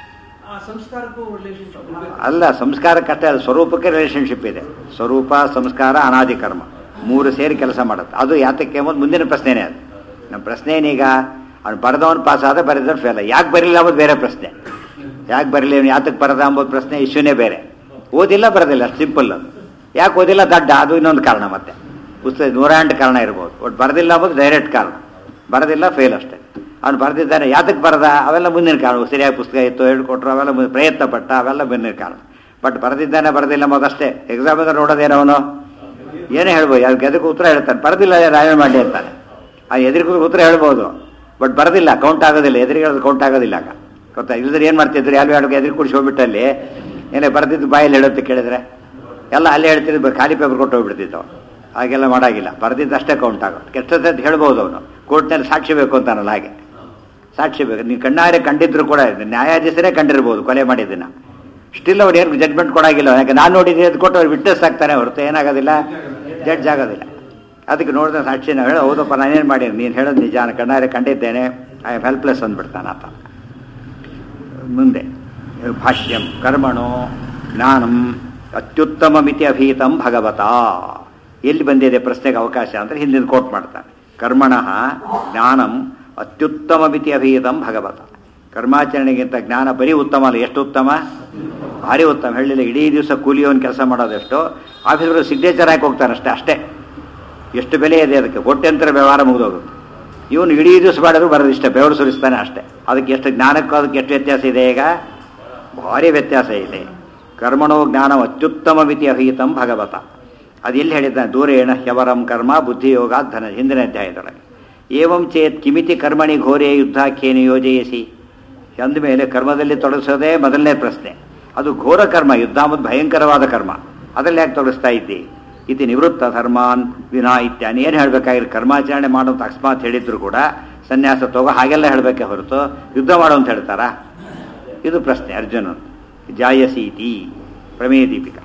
ಆ ಸಂಸ್ಕಾರಕ್ಕೂ ರಿಲೇಶನ್ಶಿಪ್ ಅಲ್ಲ ಸಂಸ್ಕಾರಕ್ಕಷ್ಟೇ ಅದು ಸ್ವರೂಪಕ್ಕೆ ರಿಲೇಶನ್ಶಿಪ್ ಇದೆ ಸ್ವರೂಪ ಸಂಸ್ಕಾರ ಅನಾದಿ ಕರ್ಮ ಮೂರು ಸೇರಿ ಕೆಲಸ ಮಾಡುತ್ತೆ ಅದು ಯಾತಕ್ಕೆ ಎಂಬುದು ಮುಂದಿನ ಪ್ರಶ್ನೆನೇ ಅದು ನಮ್ಮ ಪ್ರಶ್ನೆ ಏನೀಗ ಅವ್ನು ಬರೆದವನು ಪಾಸ್ ಆದ ಬರೆದವ್ನು ಫೇಲ್ ಯಾಕೆ ಬರಲಿಲ್ಲ ಅಂಬೋದು ಬೇರೆ ಪ್ರಶ್ನೆ ಯಾಕೆ ಬರಲಿ ಅವ್ನು ಯಾತಕ್ಕೆ ಬರದ ಅಂಬೋದು ಪ್ರಶ್ನೆ ಇಶ್ಯೂನೇ ಬೇರೆ ಓದಿಲ್ಲ ಬರೋದಿಲ್ಲ ಸಿಂಪಲ್ ಅದು ಯಾಕೆ ಓದಿಲ್ಲ ದಡ್ಡ ಅದು ಇನ್ನೊಂದು ಕಾರಣ ಮತ್ತೆ ಪುಸ್ತಕ ನೂರಾಂಟ್ ಕಾರಣ ಇರ್ಬೋದು ಒಟ್ಟು ಬರೆದಿಲ್ಲ ಅಂಬೋದು ಡೈರೆಕ್ಟ್ ಕಾರಣ ಬರೋದಿಲ್ಲ ಫೇಲ್ ಅಷ್ಟೇ ಅವ್ನು ಬರೆದಿದ್ದಾನೆ ಯಾತಕ್ಕೆ ಬರದ ಅವೆಲ್ಲ ಮುಂದಿನ ಕಾರಣ ಸರಿಯಾಗಿ ಪುಸ್ತಕ ಇತ್ತು ಹೇಳ್ಕೊಟ್ರು ಅವೆಲ್ಲ ಮುಂದೆ ಪ್ರಯತ್ನ ಪಟ್ಟ ಅವೆಲ್ಲ ಮುಂದಿನ ಕಾರಣ ಬಟ್ ಬರೆದಿದ್ದಾನೆ ಬರೆದಿಲ್ಲ ಮೊದಷ್ಟೇ ಎಕ್ಸಾಮಿಗೆ ನೋಡೋದೇನು ಅವನು ಏನೇ ಹೇಳ್ಬೋದು ಅದಕ್ಕೆ ಎದಕ್ಕೆ ಉತ್ತರ ಹೇಳ್ತಾನೆ ಬರೆದಿಲ್ಲ ರಾಯಣ ಮಾಡಿ ಅಂತಾನೆ ಆ ಎದುರಿಗೆ ಉತ್ತರ ಹೇಳ್ಬೋದು ಬಟ್ ಬರೆದಿಲ್ಲ ಕೌಂಟ್ ಆಗೋದಿಲ್ಲ ಎದುರಿಗೆ ಹೇಳೋದು ಕೌಂಟ್ ಆಗೋದಿಲ್ಲ ಆಗ ಗೊತ್ತಾ ಇಲ್ಲದ್ರೆ ಏನು ಮಾಡ್ತಿದ್ರು ಯಾರು ಯಾರು ಎದುರು ಕುಡಿಸಿ ಹೋಗ್ಬಿಟ್ಟಲ್ಲಿ ಏನೇ ಬರೆದಿದ್ದು ಬಾಯಲ್ಲಿ ಹೇಳುತ್ತೆ ಕೇಳಿದ್ರೆ ಎಲ್ಲ ಅಲ್ಲೇ ಹೇಳ್ತಿದ್ದು ಖಾಲಿ ಪೇಪರ್ ಕೊಟ್ಟು ಹೋಗ್ಬಿಡ್ತಿದ್ದವು ಹಾಗೆಲ್ಲ ಮಾಡಾಗಿಲ್ಲ ಬರೆದಿದ್ದಷ್ಟೇ ಕೌಂಟ್ ಆಗೋದು ಕೆಟ್ಟದ್ದು ಹೇಳ್ಬೋದು ಅವನು ಕೋರ್ಟ್ನಲ್ಲಿ ಸಾಕ್ಷಿ ಬೇಕು ಅಂತಾನಲ್ಲ ಹಾಗೆ ಸಾಕ್ಷಿ ಬೇಕು ನೀವು ಕಣ್ಣಾರೆ ಕಂಡಿದ್ರು ಕೂಡ ನ್ಯಾಯಾಧೀಶರೇ ಕಂಡಿರ್ಬೋದು ಕೊಲೆ ಮಾಡಿದ್ದನ್ನ ಸ್ಟಿಲ್ ಅವ್ರು ಏನು ಜಡ್ಮೆಂಟ್ ಕೊಡಾಗಿಲ್ಲ ಯಾಕೆ ನಾನು ನೋಡಿದ್ರೆ ಅದು ಕೊಟ್ಟು ಅವ್ರು ವಿಟ್ನೆಸ್ ಆಗ್ತಾನೆ ಹೊರತು ಏನಾಗೋದಿಲ್ಲ ಜಡ್ಜ್ ಆಗೋದಿಲ್ಲ ಅದಕ್ಕೆ ನೋಡಿದ್ರೆ ಸಾಕ್ಷಿನ ಹೇಳ ಹೌದಪ್ಪ ನಾನೇನು ಮಾಡಿ ನೀನು ಹೇಳೋದು ನಿಜ ನಾನು ಕಣ್ಣಾರೆ ಕಂಡಿದ್ದೇನೆ ಐ ಆಮ್ ಹೆಲ್ಪ್ಲೆಸ್ ಅಂದ್ಬಿಡ್ತಾನೆ ಆತ ಮುಂದೆ ಭಾಷ್ಯಂ ಕರ್ಮಣೋ ಜ್ಞಾನಂ ಅತ್ಯುತ್ತಮ ಮಿತಿ ಅಭೀತಂ ಭಗವತ ಎಲ್ಲಿ ಬಂದಿದೆ ಪ್ರಶ್ನೆಗೆ ಅವಕಾಶ ಅಂದರೆ ಹಿಂದಿನ ಕೋಟ್ ಮಾಡ್ತಾನೆ ಕರ್ಮಣಃ ಜ್ಞಾನಂ ಅತ್ಯುತ್ತಮ ಮಿತಿ ಅಭೀತಂ ಭಗವತ ಕರ್ಮಾಚರಣೆಗಿಂತ ಜ್ಞಾನ ಬರೀ ಉತ್ತಮ ಅಲ್ಲ ಎಷ್ಟು ಉತ್ತಮ ಭಾರಿ ಉತ್ತಮ ಹೇಳಿಲ್ಲ ಇಡೀ ದಿವಸ ಕೂಲಿಯವನ್ ಕೆಲಸ ಮಾಡೋದೆಷ್ಟು ಆಫೀಸ್ಗಳು ಸಿಗ್ನೇಚರ್ ಹಾಕಿ ಹೋಗ್ತಾನಷ್ಟೇ ಅಷ್ಟೇ ಎಷ್ಟು ಬೆಲೆ ಇದೆ ಅದಕ್ಕೆ ಹೊಟ್ಟೆಂತರ ವ್ಯವಹಾರ ಮುಗಿದೋಗುತ್ತೆ ಇವನು ಇಡೀ ದಿವಸ ಮಾಡಿದ್ರು ಬರೋದು ಇಷ್ಟ ಬೆವರು ಸುರಿಸ್ತಾನೆ ಅಷ್ಟೇ ಅದಕ್ಕೆ ಎಷ್ಟು ಜ್ಞಾನಕ್ಕೂ ಅದಕ್ಕೆ ಎಷ್ಟು ವ್ಯತ್ಯಾಸ ಇದೆ ಈಗ ಭಾರಿ ವ್ಯತ್ಯಾಸ ಇದೆ ಕರ್ಮಣೋ ಜ್ಞಾನ ಅತ್ಯುತ್ತಮ ಮಿತಿ ಅಹಿತಂ ಭಗವತ ಅದು ಎಲ್ಲಿ ಹೇಳಿದ್ದಾನೆ ದೂರೇಣ ಹ್ಯವರಂ ಕರ್ಮ ಬುದ್ಧಿಯೋಗ ಧನ ಹಿಂದಿನ ಅಧ್ಯಾಯದೊಳಗೆ ಏವಂ ಚೇತ್ ಕಿಮಿತಿ ಕರ್ಮಣಿ ಘೋರೇ ಯುದ್ಧಾಖ್ಯೇನ ಯೋಜಯಿಸಿ ಅಂದಮೇಲೆ ಕರ್ಮದಲ್ಲಿ ತೊಡಗಿಸೋದೇ ಮೊದಲನೇ ಪ್ರಶ್ನೆ ಅದು ಘೋರ ಕರ್ಮ ಯುದ್ಧ ಮತ್ತು ಭಯಂಕರವಾದ ಕರ್ಮ ಅದರಲ್ಲಿ ಯಾಕೆ ತೊಡಗಿಸ್ತಾ ಇದ್ದಿ ಇತಿ ನಿವೃತ್ತ ಧರ್ಮಾನ್ ವಿನಾ ಇತ್ಯಾನಿ ಏನು ಹೇಳಬೇಕಾಗಿರೋ ಕರ್ಮಾಚರಣೆ ಮಾಡೋಂತ ಅಕಸ್ಮಾತ್ ಹೇಳಿದ್ರು ಕೂಡ ಸನ್ಯಾಸ ತಗೋ ಹಾಗೆಲ್ಲ ಹೇಳಬೇಕೆ ಹೊರತು ಯುದ್ಧ ಮಾಡೋ ಅಂತ ಹೇಳ್ತಾರಾ ಇದು ಪ್ರಶ್ನೆ ಅರ್ಜುನ ಜಾಯಸೀತಿ ಪ್ರಮೇಯ ದೀಪಿಕ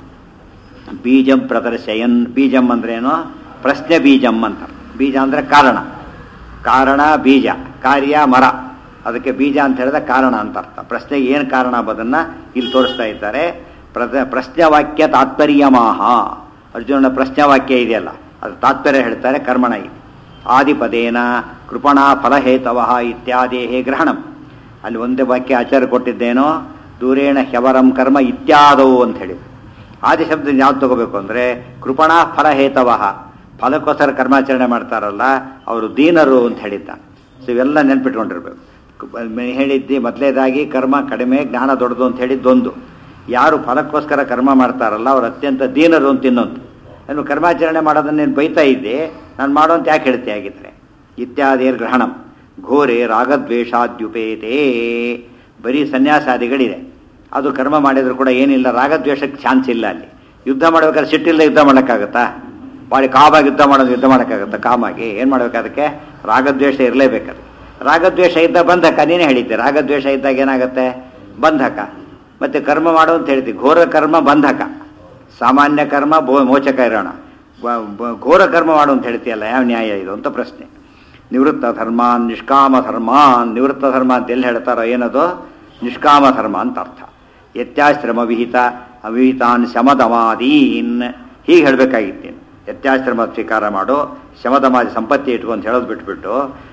ಬೀಜಂ ಪ್ರದರ್ಶಯನ್ ಬೀಜಂ ಅಂದ್ರೇನು ಪ್ರಶ್ನೆ ಬೀಜಂ ಅಂತ ಬೀಜ ಅಂದ್ರೆ ಕಾರಣ ಕಾರಣ ಬೀಜ ಕಾರ್ಯ ಮರ ಅದಕ್ಕೆ ಬೀಜ ಅಂತ ಹೇಳಿದ ಕಾರಣ ಅಂತ ಅರ್ಥ ಪ್ರಶ್ನೆಗೆ ಏನು ಕಾರಣ ಅನ್ನೋದನ್ನ ಇಲ್ಲಿ ತೋರಿಸ್ತಾ ಇದ್ದಾರೆ ಪ್ರದ ಪ್ರಶ್ನೆ ವಾಕ್ಯ ತಾತ್ಪರ್ಯಮಾಹ ಅರ್ಜುನನ ಪ್ರಶ್ನೆ ವಾಕ್ಯ ಇದೆಯಲ್ಲ ಅದು ತಾತ್ಪರ್ಯ ಹೇಳ್ತಾರೆ ಕರ್ಮಣ ಇದೆ ಆದಿಪದೇನ ಕೃಪಣಾ ಫಲಹೇತವ ಇತ್ಯಾದೇಹೇ ಗ್ರಹಣಂ ಅಲ್ಲಿ ಒಂದೇ ವಾಕ್ಯ ಆಚಾರ ಕೊಟ್ಟಿದ್ದೇನೋ ದೂರೇಣ ಹ್ಯವರಂ ಕರ್ಮ ಇತ್ಯಾದವು ಅಂತ ಹೇಳಿ ಆದಿ ಶಬ್ದ ಯಾವ್ದು ತಗೋಬೇಕು ಅಂದರೆ ಕೃಪಣಾ ಫಲಹೇತವ ಫಲಕ್ಕೋಸ್ಕರ ಕರ್ಮಾಚರಣೆ ಮಾಡ್ತಾರಲ್ಲ ಅವರು ದೀನರು ಅಂತ ಹೇಳಿದ್ದ ಸೊ ಇವೆಲ್ಲ ನೆನ್ಪಿಟ್ಕೊಂಡಿರ್ಬೇಕು ಕ- ಹೇಳಿದ್ದಿ ಮೊದಲೇದಾಗಿ ಕರ್ಮ ಕಡಿಮೆ ಜ್ಞಾನ ದೊಡ್ಡದು ಅಂತ ಹೇಳಿದ್ದೊಂದು ಯಾರು ಫಲಕ್ಕೋಸ್ಕರ ಕರ್ಮ ಮಾಡ್ತಾರಲ್ಲ ಅವ್ರು ಅತ್ಯಂತ ದೀನರು ಅಂತ ಇನ್ನೊಂದು ನಾನು ಕರ್ಮಾಚರಣೆ ಮಾಡೋದನ್ನ ನೀನು ಬೈತಾ ಇದ್ದೆ ನಾನು ಮಾಡೋ ಅಂತ ಯಾಕೆ ಹೇಳ್ತೆ ಆಗಿದ್ರೆ ಇತ್ಯಾದಿರ್ ಗ್ರಹಣಂ ಘೋರೆ ರಾಗದ್ವೇಷಾದ್ಯುಪೇತೇ ಬರೀ ಸನ್ಯಾಸಾದಿಗಳಿದೆ ಅದು ಕರ್ಮ ಮಾಡಿದ್ರು ಕೂಡ ಏನಿಲ್ಲ ರಾಗದ್ವೇಷಕ್ಕೆ ಚಾನ್ಸ್ ಇಲ್ಲ ಅಲ್ಲಿ ಯುದ್ಧ ಮಾಡ್ಬೇಕಾದ್ರೆ ಸಿಟ್ಟಿಲ್ಲದೆ ಯುದ್ಧ ಮಾಡೋಕ್ಕಾಗತ್ತಾ ಭಾಳ ಕಾಮಾಗಿ ಯುದ್ಧ ಮಾಡೋದು ಯುದ್ಧ ಮಾಡೋಕ್ಕಾಗತ್ತಾ ಕಾಮಾಗಿ ಏನು ಮಾಡ್ಬೇಕು ಅದಕ್ಕೆ ರಾಗದ್ವೇಷ ಇರಲೇಬೇಕದು ರಾಗದ್ವೇಷ ಇದ್ದ ಬಂಧಕ ನೀನೇ ಹೇಳಿದ್ದೆ ರಾಗದ್ವೇಷ ಇದ್ದಾಗ ಏನಾಗುತ್ತೆ ಬಂಧಕ ಮತ್ತೆ ಕರ್ಮ ಮಾಡು ಅಂತ ಹೇಳ್ತೀವಿ ಘೋರ ಕರ್ಮ ಬಂಧಕ ಸಾಮಾನ್ಯ ಕರ್ಮ ಬೋ ಮೋಚಕ ಇರೋಣ ಬ- ಬ- ಘೋರ ಕರ್ಮ ಮಾಡು ಅಂತ ಹೇಳ್ತೀಯಲ್ಲ ಯಾವ ನ್ಯಾಯ ಇದು ಅಂತ ಪ್ರಶ್ನೆ ನಿವೃತ್ತ ಧರ್ಮಾನ್ ನಿಷ್ಕಾಮ ಧರ್ಮಾನ್ ನಿವೃತ್ತ ಧರ್ಮ ಅಂತ ಎಲ್ಲಿ ಹೇಳ್ತಾರೋ ಏನದು ನಿಷ್ಕಾಮ ಧರ್ಮ ಅಂತ ಅರ್ಥ ಯತ್ಯಾಶ್ರಮ ವಿಹಿತ ಅವಿಹಿತಾನ್ ಶಮದಮಾದೀನ್ ಹೀಗೆ ಹೇಳಬೇಕಾಗಿತ್ತೇನು ಯತ್ಯಾಶ್ರಮ ಸ್ವೀಕಾರ ಮಾಡು ಶಮದಮಾದಿ ಸಂಪತ್ತಿ ಇಟ್ಕೊಂಡು ಹೇಳೋದು ಬಿಟ್ಬಿಟ್ಟು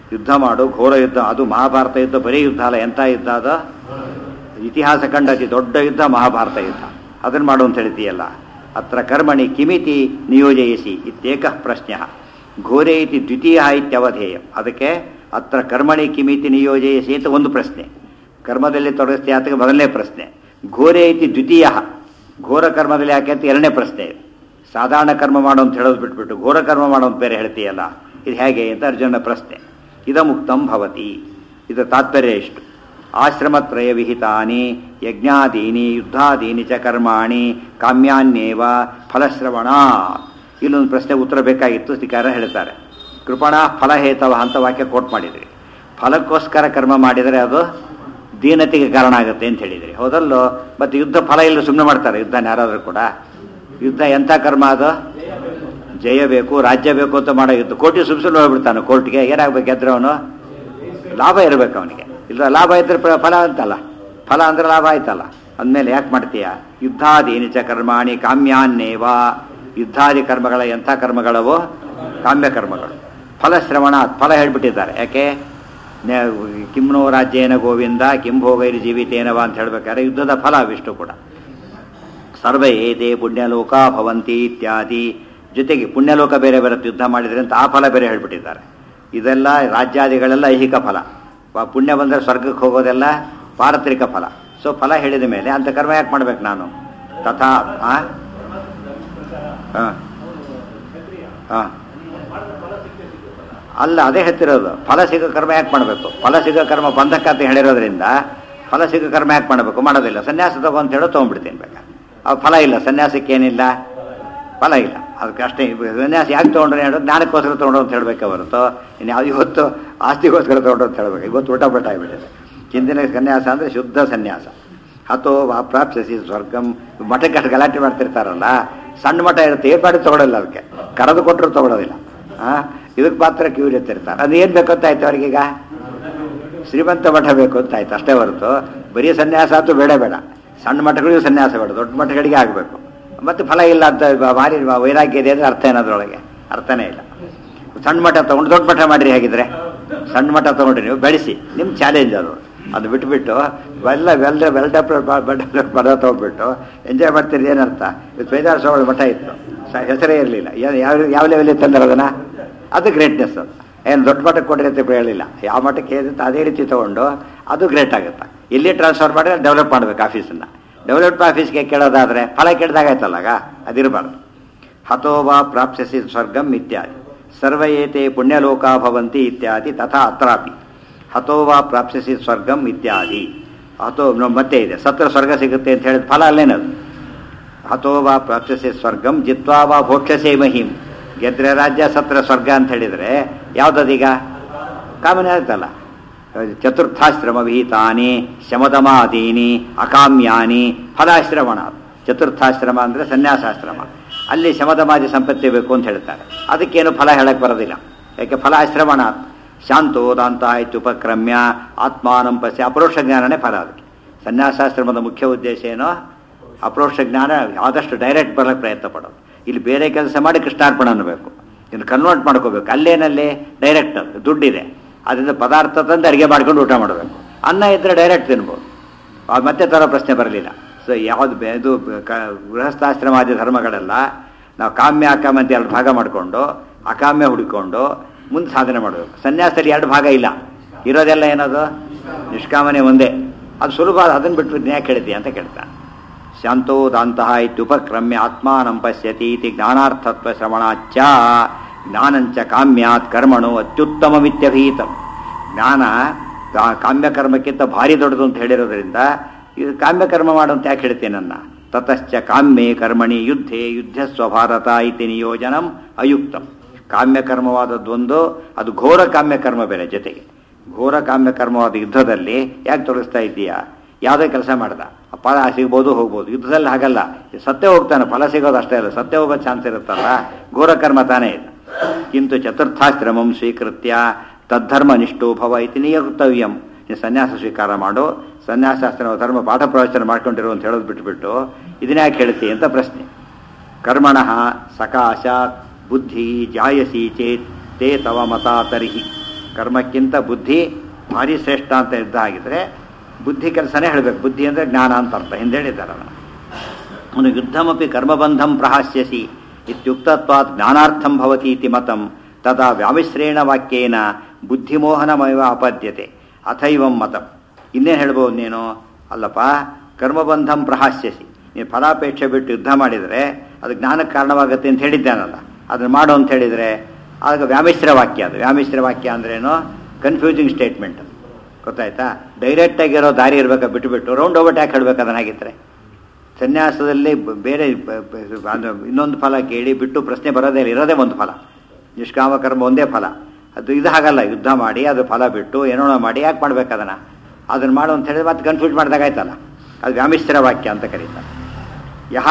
ಯುದ್ಧ ಮಾಡು ಘೋರ ಯುದ್ಧ ಅದು ಮಹಾಭಾರತ ಯುದ್ಧ ಬರೀ ಯುದ್ಧ ಅಲ್ಲ ಎಂಥ ಯುದ್ಧ ಅದು ಇತಿಹಾಸ ಕಂಡ ಅತಿ ದೊಡ್ಡ ಯುದ್ಧ ಮಹಾಭಾರತ ಯುದ್ಧ ಅದನ್ನು ಮಾಡು ಅಂತ ಹೇಳ್ತೀಯಲ್ಲ ಅತ್ರ ಕರ್ಮಣಿ ಕಿಮಿತಿ ನಿಯೋಜಯಿಸಿ ಇತ್ಯೇಕ ಪ್ರಶ್ನೆ ಘೋರೆ ಇತಿ ದ್ವಿತೀಯ ಇತ್ಯವಧೇಯ ಅದಕ್ಕೆ ಅತ್ರ ಕರ್ಮಣಿ ಕಿಮಿತಿ ನಿಯೋಜಯಿಸಿ ಅಂತ ಒಂದು ಪ್ರಶ್ನೆ ಕರ್ಮದಲ್ಲಿ ತೊಡಗಿಸ್ತೀಯ ಅಂತ ಮೊದಲನೇ ಪ್ರಶ್ನೆ ಘೋರೆ ಇತಿ ದ್ವಿತೀಯ ಘೋರ ಕರ್ಮದಲ್ಲಿ ಯಾಕೆ ಅಂತ ಎರಡನೇ ಪ್ರಶ್ನೆ ಇದು. ಸಾಧಾರಣ ಕರ್ಮ ಮಾಡು ಅಂತ ಹೇಳೋದು ಬಿಟ್ಬಿಟ್ಟು ಘೋರ ಕರ್ಮ ಮಾಡು ಅಂತ ಬೇರೆ ಹೇಳ್ತೀಯಲ್ಲ ಇದು ಹೇಗೆ ಅಂತ ಅರ್ಜುನ ಪ್ರಶ್ನೆ ಇದಮುಕ್ತಂ ಭವತಿ ಇದು ತಾತ್ಪರ್ಯ ಇಷ್ಟು ಆಶ್ರಮತ್ರಯ ವಿಹಿತಾನಿ ಯಜ್ಞಾದೀನಿ ಯುದ್ಧಾದೀನಿ ಚ ಕರ್ಮಾಣಿ ಕಾಮ್ಯಾನ್ಯೇವ ಫಲಶ್ರವಣ ಇಲ್ಲೊಂದು ಪ್ರಶ್ನೆ ಉತ್ತರ ಬೇಕಾಗಿತ್ತು ಶ್ರೀಕಾರ ಹೇಳ್ತಾರೆ ಕೃಪಣ ಫಲಹೇತವ ಅಂತ ವಾಕ್ಯ ಕೋಟ್ ಮಾಡಿದ್ರಿ ಫಲಕ್ಕೋಸ್ಕರ ಕರ್ಮ ಮಾಡಿದರೆ ಅದು ದೀನತೆಗೆ ಕಾರಣ ಆಗುತ್ತೆ ಅಂತ ಹೇಳಿದ್ರಿ ಹೌದಲ್ಲೋ ಮತ್ತೆ ಯುದ್ಧ ಫಲ ಇಲ್ಲ ಸುಮ್ಮನೆ ಮಾಡ್ತಾರೆ ಯುದ್ಧ ಯಾರಾದರೂ ಕೂಡ ಯುದ್ಧ ಎಂಥ ಕರ್ಮ ಅದು ಜಯ ಬೇಕು ರಾಜ್ಯ ಬೇಕು ಅಂತ ಮಾಡೋ ಯುದ್ಧ ಕೋಟಿ ಸುಮ್ ಸುಮ್ಮನೆ ಹೋಗ್ಬಿಡ್ತಾನೆ ಕೋರ್ಟ್ಗೆ ಏನಾಗ್ಬೇಕು ಗೆದ್ರೆ ಅವನು ಲಾಭ ಇರಬೇಕು ಅವನಿಗೆ ಇಲ್ಲ ಲಾಭ ಇದ್ರೆ ಪ್ರ- ಫಲ ಅಂತಲ್ಲ ಫಲ ಅಂದ್ರೆ ಲಾಭ ಆಯ್ತಲ್ಲ ಅಂದಮೇಲೆ ಯಾಕೆ ಮಾಡ್ತೀಯ ಯುದ್ಧಾದೀನಿ ಚ ಕರ್ಮಾಣಿ ಕಾಮ್ಯಾನ್ನೇವ ಯುದ್ಧಾದಿ ಕರ್ಮಗಳ ಎಂಥ ಕರ್ಮಗಳವು ಕಾಮ್ಯ ಕರ್ಮಗಳು ಫಲಶ್ರವಣ ಫಲ ಹೇಳ್ಬಿಟ್ಟಿದ್ದಾರೆ ಯಾಕೆ ನೆ- ಕಿಮ್ನೋ ರಾಜ್ಯೇನ ಗೋವಿಂದ ಕಿಂ ಭೋಗೈರಿ ಜೀವಿತೇನವ ಅಂತ ಹೇಳ್ಬೇಕಾದ್ರೆ ಯುದ್ಧದ ಫಲ ಅವಿಷ್ಟು ಕೂಡ ಸರ್ವ ಏತೆ ಪುಣ್ಯಲೋಕ ಭವಂತಿ ಇತ್ಯಾದಿ ಜೊತೆಗೆ ಪುಣ್ಯಲೋಕ ಬೇರೆ ಬರುತ್ತೆ ಯುದ್ಧ ಮಾಡಿದ್ರೆ ಅಂತ ಆ ಫಲ ಬೇರೆ ಹೇಳ್ಬಿಟ್ಟಿದ್ದಾರೆ ಇದೆಲ್ಲ ರಾಜ್ಯಾದಿಗಳೆಲ್ಲ ಐಹಿಕ ಫಲ ಪ- ಪುಣ್ಯ ಬಂದರೆ ಸ್ವರ್ಗಕ್ಕೆ ಹೋಗೋದೆಲ್ಲ ಪಾರತ್ರಿಕ ಫಲ ಸೊ ಫಲ ಹೇಳಿದ ಮೇಲೆ ಅಂತ ಕರ್ಮ ಯಾಕೆ ಮಾಡ್ಬೇಕು ನಾನು ತಥಾ ಆ? ಆ. ಆ. ಅಲ್ಲ ಅದೇ ಹೇಳ್ತಿರೋದು ಫಲ ಸಿಗೋ ಕರ್ಮ ಯಾಕೆ ಮಾಡಬೇಕು ಫಲ ಸಿಗೋ ಕರ್ಮ ಬಂಧಕ ಅಂತ ಹೇಳಿರೋದ್ರಿಂದ ಫಲ ಸಿಗೋ ಕರ್ಮ ಯಾಕೆ ಮಾಡಬೇಕು ಮಾಡೋದಿಲ್ಲ ಸನ್ಯಾಸ ತಗೋ ಅಂತ ಹೇಳೋ ತೊಗೊಂಡ್ಬಿಡ್ತೀನಿ ಬೇಕಾ ಆ ಫಲ ಇಲ್ಲ ಸನ್ಯಾಸಕ್ಕೆ ಏನಿಲ್ಲ ಫಲ ಇಲ್ಲ ಅದಕ್ಕೆ ಅಷ್ಟೇ ಇವ್ ಸನ್ಯಾಸ ಯಾಕೆ ತೊಗೊಂಡ್ರೆ ಹೇಳೋದು ಜ್ಞಾನಕ್ಕೋಸ್ಕರ ತೊಗೊಂಡು ಅಂತ ಹೇಳಬೇಕೆ ಹೊರತು ಇನ್ನು ಯಾವ ಇವತ್ತು ಆಸ್ತಿಗೋಸ್ಕರ ತೊಗೊಂಡು ಅಂತ ಹೇಳ್ಬೇಕು ಇವತ್ತು ಊಟ ಬಟ್ಟ ಆಗಿಬಿಟ್ಟಿದೆ ಹಿಂದಿನ ಸನ್ಯಾಸ ಅಂದರೆ ಶುದ್ಧ ಸನ್ಯಾಸ ಹತೋ ವಾ ಪ್ರಾಪ್ಸಿಸಿ ಸ್ವರ್ಗಂ ಮಠಕ್ಕೆ ಅಷ್ಟು ಗಲಾಟೆ ಮಾಡ್ತಿರ್ತಾರಲ್ಲ ಸಣ್ಣ ಮಠ ಇರುತ್ತೆ ಏನು ಮಾಡಿ ತೊಗೊಳಲ್ಲ ಅದಕ್ಕೆ ಕರೆದು ಕೊಟ್ಟರು ತೊಗೊಳೋದಿಲ್ಲ ಆ ಇದಕ್ಕೆ ಮಾತ್ರ ಕ್ಯೂ ಇರ್ತಿರ್ತಾರೆ ಅದು ಏನು ಬೇಕು ಅಂತ ಆಯ್ತು ಅವ್ರಿಗೀಗ ಶ್ರೀಮಂತ ಮಠ ಬೇಕು ಅಂತ ಆಯ್ತು ಅಷ್ಟೇ ಹೊರತು ಬರೀ ಸನ್ಯಾಸ ಅಂತೂ ಬೇಡ ಬೇಡ ಸಣ್ಣ ಮಠಗಳಿಗೂ ಸನ್ಯಾಸ ಬೇಡ ದೊಡ್ಡ ಮಠಗಳಿಗೆ ಆಗಬೇಕು ಮತ್ತೆ ಫಲ ಇಲ್ಲ ಅಂತ ಬ- ಭಾರಿ ವೈರಾಗ್ಯ ಇದೆ ಅಂದ್ರೆ ಅರ್ಥ ಏನದ್ರೊಳಗೆ ಅರ್ಥನೇ ಇಲ್ಲ ಸಣ್ಣ ಮಠ ತಗೊಂಡು ದೊಡ್ಡ ಮಠ ಮಾಡಿರಿ ಹಾಗಿದ್ರೆ ಸಣ್ಣ ಮಠ ತಗೊಂಡ್ರಿ ನೀವು ಬೆಳೆಸಿ ನಿಮ್ಮ ಚಾಲೆಂಜ್ ಅದು ಅದು ಬಿಟ್ಬಿಟ್ಟು ಎಲ್ಲ ವೆಲ್ ವೆಲ್ ಡೆವಲಪ್ ಪದ ತೊಗೊಂಡ್ಬಿಟ್ಟು ಎಂಜಾಯ್ ಮಾಡ್ತೀರಿ ಏನರ್ಥ ಇವತ್ತು ಬೇಜಾರು ಸಾವಿರ ಮಠ ಇತ್ತು ಸ- ಹೆಸರೇ ಇರಲಿಲ್ಲ ಯಾವ ಯಾವ ಲೆವೆಲಿಗೆ ತಂದ್ರೆ ಅದನ್ನ ಅದು ಗ್ರೇಟ್ನೆಸ್ ಅದು ಏನು ದೊಡ್ಡ ಮಟ್ಟಕ್ಕೆ ಕೊಡ್ರಿ ಅಂತ ಹೇಳಿಲ್ಲ ಯಾವ ಮಟ್ಟಕ್ಕೆ ಏನಿತ್ತು ಅದೇ ರೀತಿ ತೊಗೊಂಡು ಅದು ಗ್ರೇಟ್ ಆಗುತ್ತೆ ಎಲ್ಲಿ ಟ್ರಾನ್ಸ್ಫರ್ ಮಾಡಿದ್ರೆ ಡೆವಲಪ್ ಮಾಡ್ಬೇಕು ಆಫೀಸನ್ನು ಡೆವಲಪ್ ಆಫೀಸ್ಗೆ ಕೇಳೋದಾದ್ರೆ ಫಲ ಕೇಳ್ದಾಗಾಯ್ತಲ್ಲಾಗ ಅದಿರಬಾರ್ದು ಹತೋ ವಾ ಪ್ರಾಪ್ಸ್ಯಸಿ ಸ್ವರ್ಗಂ ಇತ್ಯಾದಿ ಸರ್ವ ಏತೆ ಪುಣ್ಯಲೋಕ ಭವಂತಿ ಇತ್ಯಾದಿ ತಥಾ ಅತ್ರಾಪಿ ಹತೋ ವಾ ಪ್ರಾಪ್ಸ್ಯಸಿ ಸ್ವರ್ಗಂ ಇತ್ಯಾದಿ ಹತೋ ನ- ಮತ್ತೆ ಇದೆ ಸತ್ರ ಸ್ವರ್ಗ ಸಿಗುತ್ತೆ ಅಂತ ಹೇಳಿದ ಫಲ ಅಲ್ಲೇನದು ಹತೋ ವಾ ಪ್ರಾಪ್ಸ್ಯಸಿ ಸ್ವರ್ಗಂ ಜಿತ್ವಾ ವಾ ಭೋಕ್ಷಸೇ ಮಹಿಂ ಗೆದ್ರೆ ರಾಜ್ಯ ಸತ್ರ ಸ್ವರ್ಗ ಅಂತ ಹೇಳಿದರೆ ಯಾವುದದೀಗ ಕಾಮನೆ ಆಯ್ತಲ್ಲ ಚತುರ್ಥಾಶ್ರಮ ವಿಹಿತಾನಿ ಶಮದಮಾದೀನಿ ಅಕಾಮ್ಯಾನಿ ಫಲಾಶ್ರಮಣ ಚತುರ್ಥಾಶ್ರಮ ಅಂದರೆ ಸನ್ಯಾಸಾಶ್ರಮ ಅಲ್ಲಿ ಶಮದಮಾದಿ ಸಂಪತ್ತಿ ಬೇಕು ಅಂತ ಹೇಳ್ತಾರೆ ಅದಕ್ಕೇನು ಫಲ ಹೇಳಕ್ ಬರೋದಿಲ್ಲ ಯಾಕೆ ಫಲಾಶ್ರಮಣ ಶಾಂತೋದಾಂತ ಆಯ್ತು ಉಪಕ್ರಮ್ಯ ಆತ್ಮಾನಂ ಪಸ್ಯ ಅಪರೋಕ್ಷ ಜ್ಞಾನನೇ ಫಲ ಅದಕ್ಕೆ ಸನ್ಯಾಸಾಶ್ರಮದ ಮುಖ್ಯ ಉದ್ದೇಶ ಏನೋ ಅಪರೋಕ್ಷ ಜ್ಞಾನ ಆದಷ್ಟು ಡೈರೆಕ್ಟ್ ಬರಲಿಕ್ಕೆ ಪ್ರಯತ್ನ ಪಡೋದು ಇಲ್ಲಿ ಬೇರೆ ಕೆಲಸ ಮಾಡಿ ಕೃಷ್ಣಾರ್ಪಣ ಅನ್ನಬೇಕು ಇನ್ನು ಕನ್ವರ್ಟ್ ಮಾಡ್ಕೋಬೇಕು ಅಲ್ಲೇನಲ್ಲಿ ಡೈರೆಕ್ಟ್ ಅದು ದುಡ್ಡಿದೆ ಅದರಿಂದ ಪದಾರ್ಥ ತಂದು ಅಡುಗೆ ಮಾಡ್ಕೊಂಡು ಊಟ ಮಾಡಬೇಕು ಅನ್ನ ಇದ್ದರೆ ಡೈರೆಕ್ಟ್ ತಿನ್ಬೋದು ಅದು ಮತ್ತೆ ತರೋ ಪ್ರಶ್ನೆ ಬರಲಿಲ್ಲ ಸೊ ಯಾವುದು ಬೆ- ಇದು ಕ- ಗೃಹಸ್ಥಾಶ್ರಮಾದಿ ಧರ್ಮಗಳೆಲ್ಲ ನಾವು ಕಾಮ್ಯ ಅಕಾಮ್ಯ ಅಂತ ಎರಡು ಭಾಗ ಮಾಡಿಕೊಂಡು ಅಕಾಮ್ಯ ಹುಡುಕೊಂಡು ಮುಂದೆ ಸಾಧನೆ ಮಾಡಬೇಕು ಸನ್ಯಾಸದಲ್ಲಿ ಎರಡು ಭಾಗ ಇಲ್ಲ ಇರೋದೆಲ್ಲ ಏನದು ನಿಷ್ಕಾಮನೆ ಒಂದೇ ಅದು ಸುಲಭ ಅದನ್ನು ಬಿಟ್ಟು ಯಾಕೆ ಕೇಳ್ತೀಯ ಅಂತ ಕೇಳ್ತಾನೆ ಶಾಂತೋದಾಂತಹ ಇತ್ಯುಪಕ್ರಮ್ಯ ಆತ್ಮಾನಂ ಪಶ್ಯತಿ ಇತಿ ಜ್ಞಾನಾರ್ಥತ್ವ ಶ್ರವಣಾಚ್ಚ ಜ್ಞಾನಂಚ ಕಾಮ್ಯಾತ್ ಕರ್ಮಣು ಅತ್ಯುತ್ತಮಮಿತ್ಯಭೀತಂ ಜ್ಞಾನ ಕಾ- ಕಾಮ್ಯಕರ್ಮಕ್ಕಿಂತ ಭಾರಿ ದೊಡ್ಡದು ಅಂತ ಹೇಳಿರೋದ್ರಿಂದ ಇದು ಕಾಮ್ಯಕರ್ಮ ಮಾಡು ಅಂತ ಯಾಕೆ ಹೇಳ್ತೇನೆ ನನ್ನ ತತಶ್ಚ ಕಾಮ್ಯೆ ಕರ್ಮಣಿ ಯುದ್ಧೇ ಯುದ್ಧ ಸ್ವಭಾರತ ಇತಿ ನಿಯೋಜನಂ ಅಯುಕ್ತಂ ಕಾಮ್ಯಕರ್ಮವಾದದ್ದೊಂದು ಅದು ಘೋರ ಕಾಮ್ಯಕರ್ಮ ಬೇರೆ ಜೊತೆಗೆ ಘೋರ ಕಾಮ್ಯಕರ್ಮವಾದ ಯುದ್ಧದಲ್ಲಿ ಯಾಕೆ ತೊಡಗಿಸ್ತಾ ಇದ್ದೀಯಾ ಯಾವುದೇ ಕೆಲಸ ಮಾಡ್ದ ಫಲ ಸಿಗ್ಬೋದು ಹೋಗ್ಬೋದು ಯುದ್ಧದಲ್ಲಿ ಹಾಗಲ್ಲ ಸತ್ಯ ಹೋಗ್ತಾನೆ ಫಲ ಸಿಗೋದು ಅಷ್ಟೇ ಅಲ್ಲ ಸತ್ಯ ಹೋಗೋ ಚಾನ್ಸ್ ಇರುತ್ತಲ್ಲ ಘೋರ ಕರ್ಮ ತಾನೇ ಇದೆ ಕಿಂತು ಚತುರ್ಥಾಶ್ರಮಂ ಸ್ವೀಕೃತ್ಯ ತದ್ಧರ್ಮ ನಿಷ್ಠೋ ಭವ ಇತಿ ನಿಯೋಕ್ತವ್ಯಂ ನೀನು ಸನ್ಯಾಸ ಸ್ವೀಕಾರ ಮಾಡು ಸನ್ಯಾಸಾಸ್ತ್ರ ಧರ್ಮ ಪಾಠ ಪ್ರವಚನ ಮಾಡ್ಕೊಂಡಿರು ಅಂತ ಹೇಳೋದು ಬಿಟ್ಬಿಟ್ಟು ಇದನ್ನ ಯಾಕೆ ಹೇಳ್ತಿ ಅಂತ ಪ್ರಶ್ನೆ ಕರ್ಮಣಃ ಸಕಾಶಾತ್ ಬುದ್ಧಿ ಜಾಯಸಿ ಚೇತ್ ತೇ ತವ ಮತ ತರ್ಹಿ ಕರ್ಮಕ್ಕಿಂತ ಬುದ್ಧಿ ಭಾರಿ ಶ್ರೇಷ್ಠ ಅಂತ ಯುದ್ಧ ಆಗಿದ್ರೆ ಬುದ್ಧಿ ಕೆಲಸನೇ ಹೇಳಬೇಕು ಬುದ್ಧಿ ಅಂದರೆ ಜ್ಞಾನ ಅಂತ ಅರ್ಥ ಹಿಂದೆ ಹೇಳಿದ್ದಾರೆ ಅದನ್ನು ಅವನು ಯುದ್ಧಮಪಿ ಕರ್ಮಬಂಧಂ ಪ್ರಹಾಸ್ಯಸಿ ಇತ್ಯುಕ್ತತ್ವಾತ್ ಜ್ಞಾನಾರ್ಥಂ ಭವತಿ ಇತಿ ಮತಂ ತದಾ ವ್ಯಾಮಿಶ್ರೇಣ ವಾಕ್ಯೇನ ಬುದ್ಧಿಮೋಹನಮೈವ ಅಪದ್ಯತೆ ಅಥೈವಂ ಮತಂ ಇನ್ನೇನು ಹೇಳ್ಬೋದು ನೀನು ಅಲ್ಲಪ್ಪ ಕರ್ಮಬಂಧಂ ಪ್ರಹಾಸ್ಯಸಿ ನೀನು ಫಲಾಪೇಕ್ಷೆ ಬಿಟ್ಟು ಯುದ್ಧ ಮಾಡಿದರೆ ಅದು ಜ್ಞಾನಕ್ಕೆ ಕಾರಣವಾಗುತ್ತೆ ಅಂತ ಹೇಳಿದ್ದಾನಲ್ಲ ಅದನ್ನು ಮಾಡು ಅಂತ ಹೇಳಿದರೆ ಆಗ ವ್ಯಾಮಿಶ್ರ ವಾಕ್ಯ ಅದು ವ್ಯಾಮಿಶ್ರ ವಾಕ್ಯ ಅಂದ್ರೇನು ಕನ್ಫ್ಯೂಸಿಂಗ್ ಸ್ಟೇಟ್ಮೆಂಟ್ ಅದು ಗೊತ್ತಾಯ್ತಾ ಡೈರೆಕ್ಟಾಗಿರೋ ದಾರಿ ಇರಬೇಕಾ ಬಿಟ್ಟುಬಿಟ್ಟು ರೌಂಡ್ ಓವರ್ ಯಾಕೆ ಹೇಳ್ಬೇಕು ಅದನ್ನಾಗಿದ್ದರೆ ಸನ್ಯಾಸದಲ್ಲಿ ಬ- ಬೇರೆ ಬ- ಬ- ಅದು ಇನ್ನೊಂದು ಫಲ ಕೇಳಿ ಬಿಟ್ಟು ಪ್ರಶ್ನೆ ಬರೋದೇ ಇಲ್ಲ ಇರೋದೇ ಒಂದು ಫಲ ನಿಷ್ಕಾಮ ಕರ್ಮ ಒಂದೇ ಫಲ ಅದು ಇದು ಹಾಗಲ್ಲ ಯುದ್ಧ ಮಾಡಿ ಅದು ಫಲ ಬಿಟ್ಟು ಏನೋ ಮಾಡಿ ಯಾಕೆ ಮಾಡ್ಬೇಕು ಅದನ್ನು ಅದನ್ನು ಮಾಡು ಅಂತ ಹೇಳಿದ್ರೆ ಮತ್ತೆ ಕನ್ಫ್ಯೂಸ್ ಮಾಡಿದಾಗ ಆಯ್ತಲ್ಲ ಅದು ವ್ಯಾಮಿಶ್ರ ವಾಕ್ಯ ಅಂತ ಕರೀತಾರೆ ಯಹ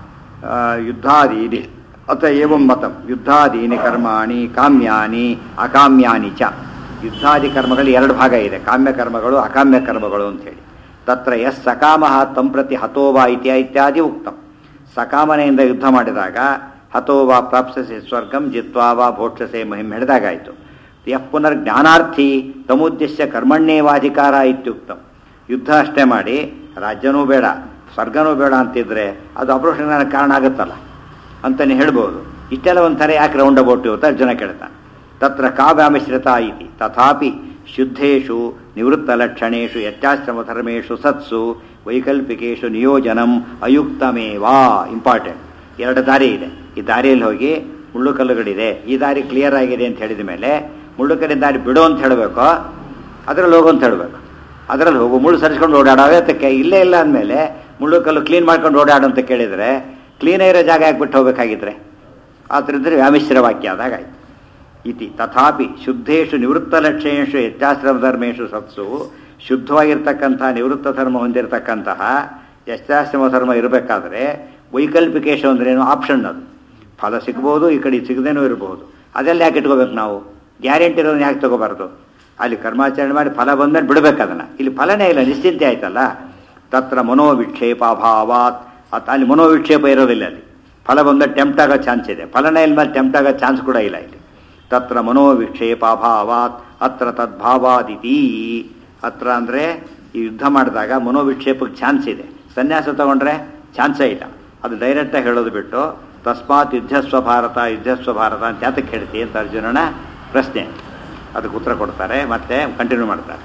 ಆ, ಯುದ್ಧಾದೀನಿ ಅತ ಏವಂ ಮತಂ ಯುದ್ಧಾದೀನಿ ಕರ್ಮಾಣಿ ಕಾಮ್ಯಾನಿ ಅಕಾಮ್ಯಾನಿ ಚ ಯುದ್ಧಾದಿ ಕರ್ಮಗಳು ಎರಡು ಭಾಗ ಇದೆ ಕಾಮ್ಯ ಕರ್ಮಗಳು ಅಕಾಮ್ಯ ಕರ್ಮಗಳು ಅಂತೇಳಿ ತತ್ರ ಎಸ್ ಸಕಾಮ ತಂ ಪ್ರತಿ ಹತೋವಾ ಇತ್ಯ ಇತ್ಯಾದಿ ಉಕ್ತಂ ಸಕಾಮನೆಯಿಂದ ಯುದ್ಧ ಮಾಡಿದಾಗ ಹತೋವಾ ಪ್ರಾಪ್ಸಸೆ ಸ್ವರ್ಗಂ ಜಿತ್ವಾ ವಾ ಭೋಕ್ಷಸೆ ಮಹಿಮ್ ಹಿಡಿದಾಗಾಯಿತು ಯಃ ಪುನರ್ ಜ್ಞಾನಾರ್ಥಿ ತಮುದ್ದೇಶ್ಯ ಕರ್ಮಣ್ಯೇವಾಧಿಕಾರ ಇತ್ಯುಕ್ತಂ ಯುದ್ಧ ಅಷ್ಟೇ ಮಾಡಿ ರಾಜ್ಯನೂ ಬೇಡ ಸ್ವರ್ಗನೂ ಬೇಡ ಅಂತಿದ್ರೆ ಅದು ಅಪರೋಕ್ಷ ಕಾರಣ ಆಗುತ್ತಲ್ಲ ಅಂತಲೇ ಹೇಳ್ಬೋದು ಇಷ್ಟೆಲ್ಲ ಒಂಥರ ಯಾಕೆ ರೌಂಡ್ ಅಬೌಟ್ ಅಂತ ಅರ್ಜುನ ಕೇಳ್ತಾನೆ ತತ್ರ ಕಾವ್ಯಾಮಿಶ್ರಿತ ಇತಿ ತಥಾಪಿ ಶುದ್ಧೇಷು ನಿವೃತ್ತಲಕ್ಷಣೇಷು ಯತ್ಯಾಶ್ರಮಧರ್ಮೇಷು ಸತ್ಸು ವೈಕಲ್ಪಿಕೇಶು ನಿಯೋಜನಂ ಅಯುಕ್ತಮೇವಾ ಇಂಪಾರ್ಟೆಂಟ್ ಎರಡು ದಾರಿ ಇದೆ ಈ ದಾರಿಯಲ್ಲಿ ಹೋಗಿ ಮುಳ್ಳುಕಲ್ಲುಗಳಿದೆ ಈ ದಾರಿ ಕ್ಲಿಯರ್ ಆಗಿದೆ ಅಂತ ಹೇಳಿದ ಮೇಲೆ ಮುಳ್ಳುಕಲ್ಲಿನ ದಾರಿ ಬಿಡು ಅಂತ ಹೇಳಬೇಕು ಅದರಲ್ಲಿ ಹೋಗು ಅಂತ ಹೇಳಬೇಕು ಅದರಲ್ಲಿ ಹೋಗು ಮುಳ್ಳು ಸರಿಸ್ಕೊಂಡು ಓಡಾಡೋದೇ ಅದಕ್ಕೆ ಇಲ್ಲೇ ಇಲ್ಲ ಅಂದಮೇಲೆ ಮುಳ್ಳುಕಲ್ಲು ಕ್ಲೀನ್ ಮಾಡ್ಕೊಂಡು ಓಡಾಡು ಅಂತ ಕೇಳಿದರೆ ಕ್ಲೀನೇ ಇರೋ ಜಾಗ ಯಾಕೆ ಹೋಗಬೇಕಾಗಿದ್ರೆ ಆದ್ದರಿಂದ ವ್ಯಾಮಿಶ್ರ ವಾಕ್ಯ ಆದಾಗ ಆಯ್ತು ಇತಿ ತಥಾಪಿ ಶುದ್ಧೇಶು ನಿವೃತ್ತ ಲಕ್ಷಣೇಶು ಯತ್ಯಾಶ್ರಮ ಧರ್ಮೇಶು ಸತ್ಸು ಶುದ್ಧವಾಗಿರ್ತಕ್ಕಂಥ ನಿವೃತ್ತ ಧರ್ಮ ಹೊಂದಿರತಕ್ಕಂತಹ ಯತ್ಯಾಶ್ರಮ ಧರ್ಮ ಇರಬೇಕಾದ್ರೆ ವೈಕಲ್ಪಿಕೇಶು ಅಂದ್ರೇನು ಆಪ್ಷನ್ ಅದು ಫಲ ಸಿಗ್ಬೋದು ಈ ಕಡೆ ಸಿಗದೇನೂ ಇರಬಹುದು ಅದೆಲ್ಲ ಯಾಕೆ ಇಟ್ಕೋಬೇಕು ನಾವು ಗ್ಯಾರಂಟಿ ಇರೋದನ್ನ ಯಾಕೆ ತಗೋಬಾರ್ದು ಅಲ್ಲಿ ಕರ್ಮಾಚರಣೆ ಮಾಡಿ ಫಲ ಬಂದ್ಮೇಲೆ ಬಿಡಬೇಕು ಅದನ್ನು ಇಲ್ಲಿ ಫಲನೇ ಇಲ್ಲ ನಿಶ್ಚಿಂತೆ ಆಯ್ತಲ್ಲ ತತ್ರ ಮನೋವಿಕ್ಷೇಪಾಭಾವಾತ್ ಅತ್ ಅಲ್ಲಿ ಮನೋವಿಕ್ಷೇಪ ಇರೋದಿಲ್ಲ ಅಲ್ಲಿ ಫಲ ಬಂದ ಟೆಂಪ್ಟ್ ಆಗೋ ಚಾನ್ಸ್ ಇದೆ ಫಲನೇ ಇಲ್ಲ ಮೇಲೆ ಟೆಂಪ್ಟ್ ಆಗೋ ಚಾನ್ಸ್ ಕೂಡ ಇಲ್ಲ ಇಲ್ಲಿ ತತ್ರ ಮನೋವಿಕ್ಷೇಪಾಭಾವಾತ್ ಅತ್ರ ತದ್ಭಾವಾದಿತಿ ಅತ್ರ ಅಂದರೆ ಈ ಯುದ್ಧ ಮಾಡಿದಾಗ ಮನೋವಿಕ್ಷೇಪಕ್ಕೆ ಚಾನ್ಸ್ ಇದೆ ಸನ್ಯಾಸ ತಗೊಂಡ್ರೆ ಚಾನ್ಸೇ ಇಲ್ಲ ಅದು ಡೈರೆಕ್ಟಾಗಿ ಹೇಳೋದು ಬಿಟ್ಟು ತಸ್ಮಾತ್ ಯುದ್ಧಸ್ವ ಭಾರತ ಯುದ್ಧಸ್ವ ಭಾರತ ಅಂತ ಯಾತಕ್ಕೆ ಹೇಳ್ತಿ ಅಂತ ಅರ್ಜುನನ ಪ್ರಶ್ನೆ ಅದಕ್ಕೆ ಉತ್ತರ ಕೊಡ್ತಾರೆ ಮತ್ತೆ ಕಂಟಿನ್ಯೂ ಮಾಡ್ತಾರೆ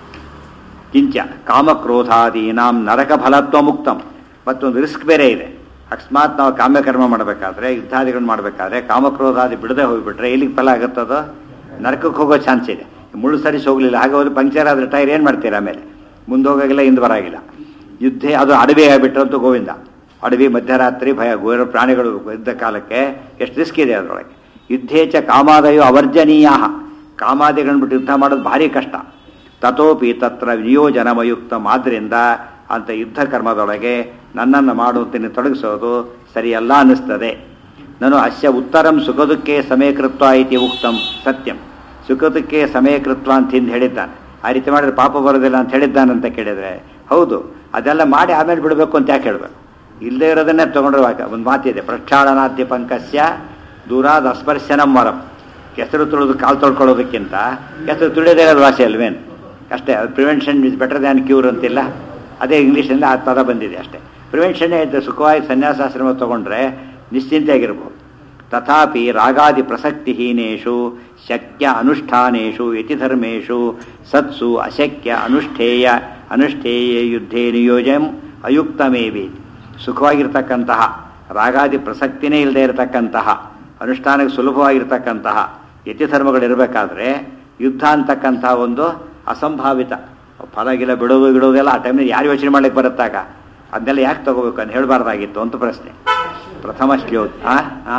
ಕಿಂಚ ಕಾಮಕ್ರೋಧಾದೀನಾಂ ನರಕ ಫಲತ್ವ ಮುಕ್ತಂ ಮತ್ತೊಂದು ರಿಸ್ಕ್ ಬೇರೆ ಇದೆ ಅಕಸ್ಮಾತ್ ನಾವು ಕಾಮ್ಯಕರ್ಮ ಮಾಡಬೇಕಾದ್ರೆ ಯುದ್ಧಾದಿಗಳನ್ನ ಮಾಡಬೇಕಾದ್ರೆ ಕಾಮಕ್ರೋಧಾದಿ ಬಿಡದೆ ಹೋಗಿಬಿಟ್ರೆ ಎಲ್ಲಿಗೆ ಫಲ ಆಗುತ್ತದೋ ನರಕಕ್ಕೆ ಹೋಗೋ ಚಾನ್ಸ್ ಇದೆ ಮುಳ್ಳು ಸರಿಸಿ ಹೋಗಲಿಲ್ಲ ಹಾಗೆ ಹೋದ್ರೆ ಪಂಕ್ಚರ್ ಆದ್ರೆ ಟೈರ್ ಏನು ಮಾಡ್ತೀರಾ ಆಮೇಲೆ ಮುಂದೆ ಹೋಗೋಗಿಲ್ಲ ಹಿಂದೆ ಬರಾಗಿಲ್ಲ ಯುದ್ಧ ಅದು ಅಡವಿ ಆಗಿಬಿಟ್ರಂತೂ ಗೋವಿಂದ ಅಡವಿ ಮಧ್ಯರಾತ್ರಿ ಭಯ ಗೋರ ಪ್ರಾಣಿಗಳು ಇದ್ದ ಕಾಲಕ್ಕೆ ಎಷ್ಟು ರಿಸ್ಕ್ ಇದೆ ಅದರೊಳಗೆ ಯುದ್ಧೇಚ ಕಾಮಾದಯೋ ಅವರ್ಜನೀಯ ಕಾಮಾದಿಗಳನ್ನ ಬಿಟ್ಟು ಯುದ್ಧ ಮಾಡೋದು ಭಾರಿ ಕಷ್ಟ ತಥೋಪಿ ತತ್ರ ನಿಯೋಜನಮಯುಕ್ತ ಆದ್ದರಿಂದ ಅಂತ ಯುದ್ಧ ಕರ್ಮದೊಳಗೆ ನನ್ನನ್ನು ಮಾಡುವಂತೆ ತೊಡಗಿಸೋದು ಸರಿಯಲ್ಲ ಅನ್ನಿಸ್ತದೆ ನಾನು ಅಸ್ಯ ಉತ್ತರಂ ಸುಖದುಕ್ಕೆ ಸಮಯಕೃತ್ವ ಇತಿ ಉಕ್ತಂ ಸತ್ಯಂ ಸುಖದುಕ್ಕೆ ಸಮಯಕೃತ್ವ ಅಂತ ಹಿಂದೆ ಹೇಳಿದ್ದಾನೆ ಆ ರೀತಿ ಮಾಡಿದ್ರೆ ಪಾಪ ಬರೋದಿಲ್ಲ ಅಂತ ಹೇಳಿದ್ದಾನಂತ ಕೇಳಿದರೆ ಹೌದು ಅದೆಲ್ಲ ಮಾಡಿ ಆಮೇಲೆ ಬಿಡಬೇಕು ಅಂತ ಯಾಕೆ ಹೇಳಬೇಕು ಇಲ್ಲದೆ ಇರೋದನ್ನೇ ತೊಗೊಂಡ್ರೆ ಒಂದು ಮಾತಿದೆ ಪ್ರಕ್ಷಾಳನಾದ್ಯ ಪಂಕಸ್ಯ ದೂರಾದ ಅಸ್ಪರ್ಶನಂ ಮರಂ ಕೆಸರು ತುಳಿದು ಕಾಲು ತೊಳ್ಕೊಳ್ಳೋದಕ್ಕಿಂತ ಕೆಸರು ತುಳಿಯೋದೇ ಇರೋದು ವಾಸಿ ಅಲ್ವೇನು ಅಷ್ಟೇ prevention is better than cure ಅಂತಿಲ್ಲ ಅದೇ ಇಂಗ್ಲೀಷಲ್ಲಿ ಆ ಪದ ಬಂದಿದೆ ಅಷ್ಟೇ ಪ್ರಿವೆನ್ಷನ್ನೇ ಇದ್ದ ಸುಖವಾಗಿ ಸನ್ಯಾಸಾಶ್ರಮ ತಗೊಂಡ್ರೆ ನಿಶ್ಚಿಂತೆಯಾಗಿರ್ಬೋದು ತಥಾಪಿ ರಾಗಾದಿ ಪ್ರಸಕ್ತಿಹೀನೇಷು ಶಕ್ಯ ಅನುಷ್ಠಾನೇಷು ಯತಿಧರ್ಮೇಷು ಸತ್ಸು ಅಶಕ್ಯ ಅನುಷ್ಠೇಯ ಅನುಷ್ಠೇಯ ಯುದ್ಧೇ ನಿಯೋಜಂ ಅಯುಕ್ತಮೇವಿ ಸುಖವಾಗಿರ್ತಕ್ಕಂತಹ ರಾಗಾದಿ ಪ್ರಸಕ್ತಿನೇ ಇಲ್ಲದೆ ಇರತಕ್ಕಂತಹ ಅನುಷ್ಠಾನಕ್ಕೆ ಸುಲಭವಾಗಿರ್ತಕ್ಕಂತಹ ಯತಿಧರ್ಮಗಳಿರಬೇಕಾದ್ರೆ ಯುದ್ಧ ಅಂತಕ್ಕಂತಹ ಒಂದು ಅಸಂಭಾವಿತ ಫಲ ಗಿಲ ಬಿಡೋದು ಬಿಡೋದೆಲ್ಲ ಆ ಟೈಮ್ನಲ್ಲಿ ಯಾರು ಯೋಚನೆ ಮಾಡ್ಲಿಕ್ಕೆ ಬರುತ್ತಾಗ ಅದನ್ನೆಲ್ಲ ಯಾಕೆ ತಗೋಬೇಕು ಅಂತ ಹೇಳಬಾರ್ದಾಗಿತ್ತು ಅಂತ ಪ್ರಶ್ನೆ ಪ್ರಥಮ ಶ್ಲೋಕ ಆ ಆ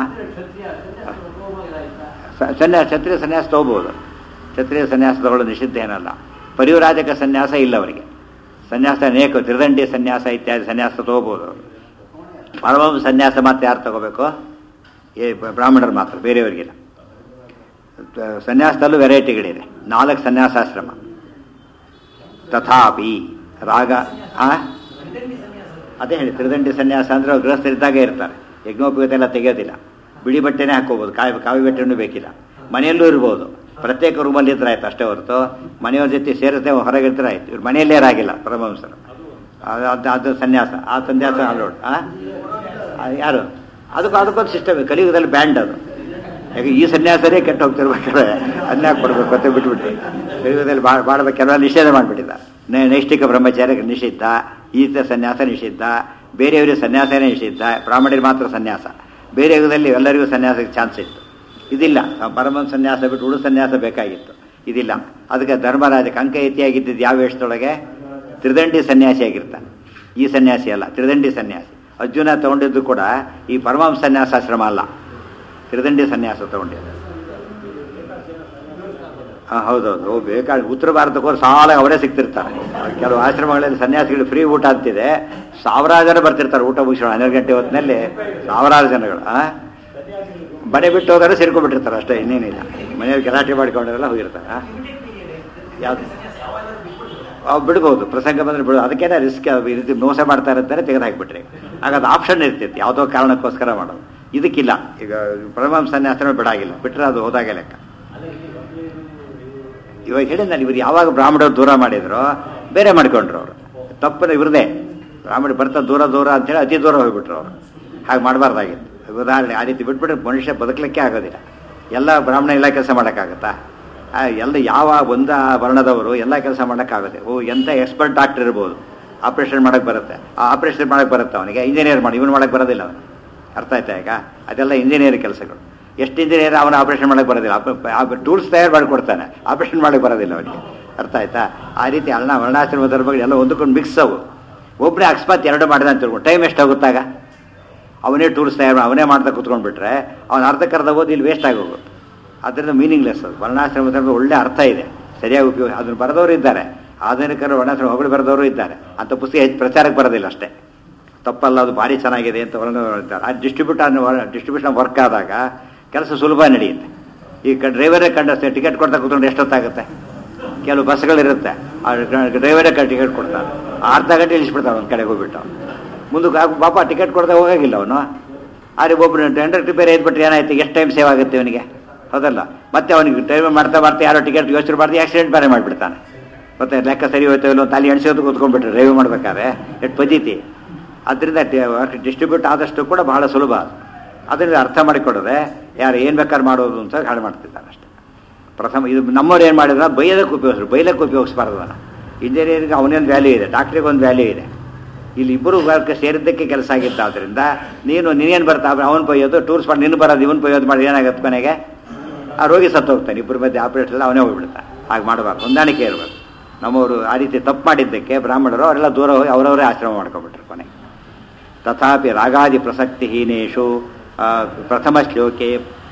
ಸ- ಸನ್ಯಾಸ ಕ್ಷತ್ರಿಯ ಸನ್ಯಾಸ ತಗೋಬಹುದು ಕ್ಷತ್ರಿಯ ಸನ್ಯಾಸ ತಗೊಳ್ಳೋ ನಿಷಿದ್ಧ ಏನಲ್ಲ ಪರಿವರಾಜಕ ಸನ್ಯಾಸ ಇಲ್ಲ ಅವರಿಗೆ ಸನ್ಯಾಸ ಅನೇಕ ತ್ರಿದಂಡಿ ಸನ್ಯಾಸ ಇತ್ಯಾದಿ ಸನ್ಯಾಸ ತಗೋಬಹುದು ಪರಮ ಸನ್ಯಾಸ ಮಾತ್ರ ಯಾರು ತಗೋಬೇಕು ಏ ಬ್ರಾಹ್ಮಣರು ಮಾತ್ರ ಬೇರೆಯವರಿಗಿಲ್ಲ ತ- ಸನ್ಯಾಸದಲ್ಲೂ ವೆರೈಟಿಗಳಿದೆ ನಾಲ್ಕು ಸನ್ಯಾಸಾಶ್ರಮ ತಥಾಪಿ ರಾಗ ಆ ಅದೇ ಹೇಳಿ ತ್ರಿದಂಡಿ ಸನ್ಯಾಸ ಅಂದ್ರೆ ಅವ್ರು ಗೃಹಸ್ಥರಿದ್ದಾಗೆ ಇರ್ತಾರೆ ಯಜ್ಞೋಪಯುಕ್ತ ಎಲ್ಲ ತೆಗೆಯೋದಿಲ್ಲ ಬಿಳಿ ಬಟ್ಟೆನೇ ಹಾಕೋಬೋದು ಕಾವಿ ಕಾವಿ ಬಟ್ಟೆನೂ ಬೇಕಿಲ್ಲ ಮನೆಯಲ್ಲೂ ಇರ್ಬೋದು ಪ್ರತ್ಯೇಕ ರೂಮಲ್ಲಿ ಇದ್ರೆ ಆಯ್ತು ಅಷ್ಟೇ ಹೊರತು ಮನೆಯವ್ರ ಜೊತೆ ಸೇರಿದ್ರೆ ಹೊರಗೆ ಇದ್ರೆ ಆಯ್ತು ಇವ್ರು ಮನೆಯಲ್ಲೇ ಇರಾಗಿಲ್ಲ ಪರಮಹಂಸರು ಅದು ಅದು ಅದು ಸನ್ಯಾಸ ಆ ಸನ್ಯಾಸ ಅಲೋಡ್ ಆ ಆ, ಯಾರು ಅದಕ್ಕೂ ಅದಕ್ಕೊಂದು ಸಿಸ್ಟಮ್ ಕಲಿಯುಗದಲ್ಲಿ ಬ್ಯಾಂಡ್ ಅದು ಯಾಕೆ ಈ ಸನ್ಯಾಸರೇ ಕೆಟ್ಟ ಹೋಗ್ತಿರ್ಬೇಕಾದ್ರೆ ಅದನ್ನ ಯಾಕೆ ಕೊಡ್ಬೇಕು ಅಂತ ಬಿಟ್ಬಿಟ್ಟು ಕಲಿಯುಗದಲ್ಲಿ ಬಾಳ್ ಬಾಳ್ಬೇಕು ಕೆಲವೆಲ್ಲ ನಿಷೇಧ ಮಾಡಿಬಿಟ್ಟಿದ್ದ ನೈಷ್ಠಿಕ ಬ್ರಹ್ಮಚಾರ್ಯ ನಿಷಿದ್ಧ ಈತ ಸನ್ಯಾಸ ನಿಷಿದ್ಧ ಬೇರೆಯವರಿಗೆ ಸನ್ಯಾಸನೇ ನಿಷಿದ್ಧ ಬ್ರಾಹ್ಮಣರಿಗೆ ಮಾತ್ರ ಸನ್ಯಾಸ ಬೇರೆ ಯುಗದಲ್ಲಿ ಎಲ್ಲರಿಗೂ ಸನ್ಯಾಸಕ್ಕೆ ಚಾನ್ಸ್ ಇತ್ತು ಇದಿಲ್ಲ ಪರಮ ಸನ್ಯಾಸ ಬಿಟ್ಟು ಉಳು ಸನ್ಯಾಸ ಬೇಕಾಗಿತ್ತು ಇದಿಲ್ಲ ಅದಕ್ಕೆ ಧರ್ಮರಾಜ ಕಂಕ ಎತ್ತಿಯಾಗಿದ್ದಿದ್ದು ಯಾವ ವೇಷದೊಳಗೆ ತ್ರಿದಂಡಿ ಸನ್ಯಾಸಿ ಆಗಿರ್ತಾನೆ ಈ ಸನ್ಯಾಸಿ ಅಲ್ಲ ತ್ರಿದಂಡಿ ಸನ್ಯಾಸಿ ಅರ್ಜುನ ತಗೊಂಡಿದ್ದು ಕೂಡ ಈ ಪರಮಾಂಸ ಸನ್ಯಾಸಾಶ್ರಮ ಅಲ್ಲ ತ್ರಿದಂಡಿ ಸನ್ಯಾಸ ತಗೊಂಡಿದ್ದು ಹಾಂ ಹೌದೌದು ಓ ಬೇಕಾದ ಉತ್ತರ ಭಾರತಕ್ಕೆ ಹೋದ್ರೆ ಸಾಲ ಅವರೇ ಸಿಗ್ತಿರ್ತಾರೆ ಕೆಲವು ಆಶ್ರಮಗಳಲ್ಲಿ ಸನ್ಯಾಸಿಗಳು ಫ್ರೀ ಊಟ ಅಂತಿದೆ ಸಾವಿರಾರು ಜನ ಬರ್ತಿರ್ತಾರೆ ಊಟ ಮುಗಿಸೋಣ ಹನ್ನೆರಡು ಗಂಟೆ ಹೊತ್ತಿನಲ್ಲಿ ಸಾವಿರಾರು ಜನಗಳು ಆ? ಮನೆ ಬಿಟ್ಟು ಹೋದರೆ ಸೇರ್ಕೊಂಡ್ಬಿಟ್ಟಿರ್ತಾರೆ ಅಷ್ಟೇ ಇನ್ನೇನಿಲ್ಲ ಮನೆಯವ್ರು ಗಲಾಟೆ ಮಾಡ್ಕೊಂಡ್ರೆಲ್ಲ ಹೋಗಿರ್ತಾರೆ ಆ? ಯಾವ್ದು ಅವು ಬಿಡ್ಬೋದು ಪ್ರಸಂಗ ಬಂದ್ರೆ ಬಿಡು ಅದಕ್ಕೇನೆ ರಿಸ್ಕ್ ಈ ರೀತಿ ಮೋಸ ಮಾಡ್ತಾ ಇರ್ತಾರೆ ತೆಗೆದು ಹಾಕ್ಬಿಟ್ರಿ ಆಗ ಅದು ಆಪ್ಷನ್ ಇರ್ತಿತ್ತು ಯಾವುದೋ ಕಾರಣಕ್ಕೋಸ್ಕರ ಮಾಡೋದು ಇದಕ್ಕಿಲ್ಲ ಈಗ ಪರಮಾಂಸ ಸನ್ಯಾಸನ ಬಿಡಾಗಿಲ್ಲ ಬಿಟ್ಟರೆ ಅದು ಹೋದಾಗೆ ಲೆಕ್ಕ ಇವಾಗ ಹೇಳಿದ್ನಲ್ಲ ಇವ್ರು ಯಾವಾಗ ಬ್ರಾಹ್ಮಣರು ದೂರ ಮಾಡಿದ್ರು ಬೇರೆ ಮಾಡ್ಕೊಂಡ್ರು ಅವರು ತಪ್ಪು ಇವ್ರದೇ ಬ್ರಾಹ್ಮಣ ಬರ್ತಾ ದೂರ ದೂರ ಅಂತೇಳಿ ಅತಿ ದೂರ ಹೋಗ್ಬಿಟ್ರು ಅವರು ಹಾಗೆ ಮಾಡಬಾರ್ದಾಗಿತ್ತು ಉದಾಹರಣೆ ಆ ರೀತಿ ಬಿಟ್ಬಿಟ್ರೆ ಮನುಷ್ಯ ಬದುಕಲಿಕ್ಕೆ ಆಗೋದಿಲ್ಲ ಎಲ್ಲ ಬ್ರಾಹ್ಮಣ ಎಲ್ಲ ಕೆಲಸ ಮಾಡೋಕ್ಕಾಗತ್ತಾ ಆ, ಎಲ್ಲ ಯಾವ ಒಂದ ವರ್ಣದವರು ಎಲ್ಲ ಕೆಲಸ ಮಾಡೋಕ್ಕಾಗುತ್ತೆ ಓ ಎಂಥ ಎಕ್ಸ್ಪರ್ಟ್ ಡಾಕ್ಟರ್ ಇರ್ಬೋದು ಆಪ್ರೇಷನ್ ಮಾಡೋಕ್ಕೆ ಬರುತ್ತೆ ಆ ಆಪ್ರೇಷನ್ ಮಾಡೋಕ್ಕೆ ಬರುತ್ತೆ ಅವನಿಗೆ ಇಂಜಿನಿಯರ್ ಮಾಡಿ ಇವನು ಮಾಡೋಕ್ಕೆ ಬರೋದಿಲ್ಲ ಅವನು ಅರ್ಥ ಆಯ್ತಾ ಈಗ ಅದೆಲ್ಲ ಇಂಜಿನಿಯರ್ ಕೆಲಸಗಳು ಎಷ್ಟು ಇಂಜಿನಿಯರ್ ಅವನು ಆಪರೇಷನ್ ಮಾಡಕ್ಕೆ ಬರೋದಿಲ್ಲ ಟೂಲ್ಸ್ ತಯಾರು ಮಾಡಿಕೊಡ್ತಾನೆ ಆಪರೇಷನ್ ಮಾಡಕ್ಕೆ ಬರೋದಿಲ್ಲ ಅವನಿಗೆ ಅರ್ಥ ಆಯ್ತಾ ಆ ರೀತಿ ಅಲ್ಲ ವರ್ಣಾಶ್ರಮ ಧರ್ಮಗಳು ಎಲ್ಲ ಒಂದಕ್ಕೊಂದು ಮಿಕ್ಸ್ ಅವು ಒಬ್ಬನೇ ಅಕಸ್ಮಾತ್ ಎರಡು ಮಾಡಿದ ಅಂತ ತಿಳ್ಕೊಂಡು ಟೈಮ್ ಎಷ್ಟಾಗುತ್ತಾಗ ಅವನೇ ಟೂಲ್ಸ್ ತಯಾರು ಮಾಡಿ- ಅವನೇ ಮಾಡ್ತಾ ಕೂತ್ಕೊಂಡ್ಬಿಟ್ರೆ ಅವನ ಅರ್ಧಕ್ಕರ್ಧ ಓದಿ ಇಲ್ಲಿ ವೇಸ್ಟ್ ಆಗಿ ಹೋಗುತ್ತೆ ಅದರಿಂದ ಮೀನಿಂಗ್ಲೆಸ್ ಅದು ವರ್ಣಾಶ್ರಮ ಧರ್ಮ ಒಳ್ಳೆ ಅರ್ಥ ಇದೆ ಸರಿಯಾಗಿ ಉಪಯೋಗ ಅದನ್ನು ಬರೆದವರು ಇದ್ದಾರೆ ಆಧುನಿಕರು ವರ್ಣಾಶ್ರಮ ಹೊಗಳು ಬರೆದವರು ಇದ್ದಾರೆ ಅಂತ ಪುಸ್ತಕ ಹೆಚ್ಚು ಪ್ರಚಾರಕ್ಕೆ ಬರೋದಿಲ್ಲ ಅಷ್ಟೇ ತಪ್ಪಲ್ಲ ಅದು ಭಾರಿ ಚೆನ್ನಾಗಿದೆ ಅಂತ ವರ್ಣ ಇದ್ದಾರೆ ಆ ಡಿಸ್ಟ್ರಿಬ್ಯೂಟ್ ಡಿಸ್ಟ್ರಿಬ್ಯೂಷನ್ ವರ್ಕ್ ಆದಾಗ ಕೆಲಸ ಸುಲಭ ನಡೆಯುತ್ತೆ ಈ ಡ್ರೈವರೇ ಕಂಡ ಟಿಕೆಟ್ ಕೊಡ್ತಾ ಕೂತ್ಕೊಂಡು ಎಷ್ಟೊತ್ತಾಗುತ್ತೆ ಕೆಲವು ಬಸ್ಗಳಿರುತ್ತೆ ಆ ಡ್ರೈವರೇ ಟಿಕೆಟ್ ಕೊಡ್ತಾನೆ ಆ ಅರ್ಧ ಗಂಟೆ ಇಳಿಸ್ಬಿಡ್ತಾನೆ ಒಂದು ಕಡೆಗೆ ಹೋಗ್ಬಿಟ್ಟು ಮುಂದಕ್ಕೆ ಆಗ ಪಾಪ ಟಿಕೆಟ್ ಕೊಡ್ತಾ ಹೋಗಾಗಿಲ್ಲ ಅವನು ಆದರೆ ಒಬ್ಬನು ಟೆಂಡರ್ ಬೇರೆ ಇದ್ಬಿಟ್ರೆ ಏನಾಯ್ತು ಎಷ್ಟು ಟೈಮ್ ಸೇವ್ ಆಗುತ್ತೆ ಅವನಿಗೆ ಹೌದಲ್ಲ ಮತ್ತೆ ಅವನಿಗೆ ಟೈಮ್ ಮಾಡ್ತಾ ಮಾಡ್ತಾ ಯಾರೋ ಟಿಕೆಟ್ ಯೋಚನೆ ಮಾಡ್ತಾ ಆಕ್ಸಿಡೆಂಟ್ ಬೇರೆ ಮಾಡಿಬಿಡ್ತಾನೆ ಮತ್ತೆ ಲೆಕ್ಕ ಸರಿ ಹೋಯ್ತು ಇಲ್ಲ ತಲೆ ಎಣಿಸೋದು ಕೂತ್ಕೊಂಡ್ಬಿಟ್ರೆ ಡ್ರೈವ್ ಮಾಡ್ಬೇಕಾದ್ರೆ ಎಷ್ಟು ಪದ್ಧತಿ ಅದರಿಂದ ಡಿಸ್ಟ್ರಿಬ್ಯೂಟ್ ಆದಷ್ಟು ಕೂಡ ಬಹಳ ಸುಲಭ ಅದು. ಅದರಿಂದ ಅರ್ಥ ಮಾಡಿಕೊಡದೆ ಯಾರು ಏನು ಬೇಕಾದ್ರೆ ಮಾಡೋದು ಅಂತ ಹಾಳು ಮಾಡ್ತಿದ್ದಾರೆ ಅಷ್ಟೇ ಪ್ರಥಮ ಇದು ನಮ್ಮವ್ರು ಏನು ಮಾಡಿದ್ರೆ ಬೈಯೋದಕ್ಕೆ ಉಪಯೋಗಿಸ್ರು ಬೈಲಕ್ಕೆ ಉಪಯೋಗಿಸ್ಬಾರ್ದು ಅವನು ಇಂಜಿನಿಯರಿಂಗ್ ಅವನೇನು ವ್ಯಾಲ್ಯೂ ಇದೆ ಡಾಕ್ಟ್ರಿಗೆ ಒಂದು ವ್ಯಾಲ್ಯೂ ಇದೆ ಇಲ್ಲಿ ಇಬ್ಬರು ವರ್ಗ ಸೇರಿದ್ದಕ್ಕೆ ಕೆಲಸ ಆಗಿದ್ದಾದ್ರಿಂದ ನೀನು ನೀನೇನು ಬರ್ತಾ ಅವನು ಬೈಯೋದು ಟೂರ್ಸ್ ಮಾಡಿ ನೀನು ಬರೋದು ಇವನು ಬೈಯೋದು ಮಾಡಿ ಏನಾಗುತ್ತೆ ಕೊನೆಗೆ ಆ ರೋಗಿ ಸತ್ತು ಹೋಗ್ತಾನೆ ಇಬ್ಬರ ಮಧ್ಯೆ ಆಪರೇಟರ್ ಎಲ್ಲ ಅವನೇ ಹೋಗ್ಬಿಡ್ತಾನೆ ಹಾಗೆ ಮಾಡಬಾರ್ದು ಹೊಂದಾಣಿಕೆ ಇರಬೇಕು ನಮ್ಮವರು ಆ ರೀತಿ ತಪ್ಪು ಮಾಡಿದ್ದಕ್ಕೆ ಬ್ರಾಹ್ಮಣರು ಅವರೆಲ್ಲ ದೂರ ಹೋಗಿ ಅವರವರೇ ಆಶ್ರಮ ಮಾಡ್ಕೊಂಡ್ಬಿಟ್ರು ಕೊನೆಗೆ ತಥಾಪಿ ರಾಗಾದಿ ಪ್ರಸಕ್ತಿಹೀನೇಷು ಆ, ಪ್ರಥಮ ಶ್ಲೋಕೆ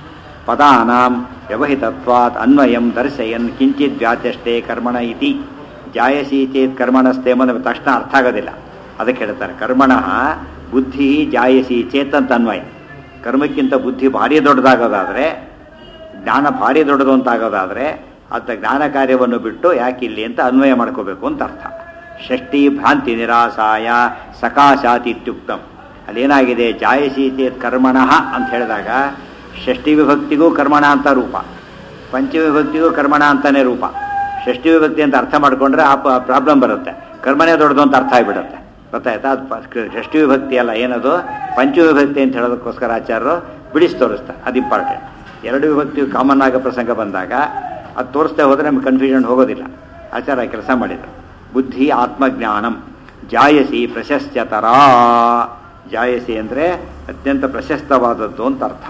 ಪದಾನಾಂ ವ್ಯವಹಿತತ್ವಾತ್ ಅನ್ವಯಂ ದರ್ಶಯನ್ ಕಿಂಚಿತ್ ವ್ಯಾತ್ಯಷ್ಟೇ ಕರ್ಮಣ ಇತಿ ಜಾಯಸಿ ಚೇತ್ ಕರ್ಮಣಸ್ತೆ ಎಂಬುದು ತಕ್ಷಣ ಅರ್ಥ ಆಗೋದಿಲ್ಲ ಅದಕ್ಕೆ ಹೇಳ್ತಾರೆ ಕರ್ಮಣ ಬುದ್ಧಿ ಜಾಯಸಿ ಚೇತ್ ಅಂತ ಅನ್ವಯ ಕರ್ಮಕ್ಕಿಂತ ಬುದ್ಧಿ ಭಾರಿ ದೊಡ್ಡದಾಗೋದಾದರೆ ಜ್ಞಾನ ಭಾರಿ ದೊಡ್ಡದು ಅಂತ ಆಗೋದಾದರೆ ಅಂತ ಜ್ಞಾನ ಕಾರ್ಯವನ್ನು ಬಿಟ್ಟು ಯಾಕಿಲ್ಲಿ ಅಂತ ಅನ್ವಯ ಮಾಡ್ಕೋಬೇಕು ಅಂತ ಅರ್ಥ ಷಷ್ಠಿ ಭ್ರಾಂತಿ ನಿರಾಸಾಯ ಸಕಾಶಾತ್ ಇತ್ಯುಕ್ತಂ ಅಲ್ಲೇನಾಗಿದೆ ಜಾಯಸಿ ಚೇತ್ ಕರ್ಮಣಃ ಅಂತ ಹೇಳಿದಾಗ ಷಷ್ಠಿ ವಿಭಕ್ತಿಗೂ ಕರ್ಮಣ ಅಂತ ರೂಪ ಪಂಚವಿಭಕ್ತಿಗೂ ಕರ್ಮಣ ಅಂತಾನೆ ರೂಪ ಷಷ್ಠಿ ವಿಭಕ್ತಿ ಅಂತ ಅರ್ಥ ಮಾಡ್ಕೊಂಡ್ರೆ ಆ ಪ್ರಾಬ್ಲಮ್ ಬರುತ್ತೆ ಕರ್ಮನೇ ದೊಡ್ಡದು ಅಂತ ಅರ್ಥ ಆಗಿಬಿಡುತ್ತೆ ಗೊತ್ತಾಯ್ತಾ ಅದು ಪ- ಷಷ್ಠಿ ವಿಭಕ್ತಿ ಅಲ್ಲ ಏನದು ಪಂಚವಿಭಕ್ತಿ ಅಂತ ಹೇಳೋದಕ್ಕೋಸ್ಕರ ಆಚಾರ್ಯರು ಬಿಡಿಸಿ ತೋರಿಸ್ತಾರೆ ಅದು ಇಂಪಾರ್ಟೆಂಟ್ ಎರಡು ವಿಭಕ್ತಿ ಕಾಮನ್ ಆಗೋ ಪ್ರಸಂಗ ಬಂದಾಗ ಅದು ತೋರಿಸ್ತಾ ಹೋದರೆ ನಮ್ಗೆ ಕನ್ಫ್ಯೂಷನ್ ಹೋಗೋದಿಲ್ಲ ಆಚಾರ ಕೆಲಸ ಮಾಡಿದರು ಬುದ್ಧಿ ಆತ್ಮಜ್ಞಾನಂ ಜಾಯಸಿ ಪ್ರಶಸ್ತ್ಯತರ ಜಾಯಸಿ ಅಂದರೆ ಅತ್ಯಂತ ಪ್ರಶಸ್ತವಾದದ್ದು ಅಂತ ಅರ್ಥ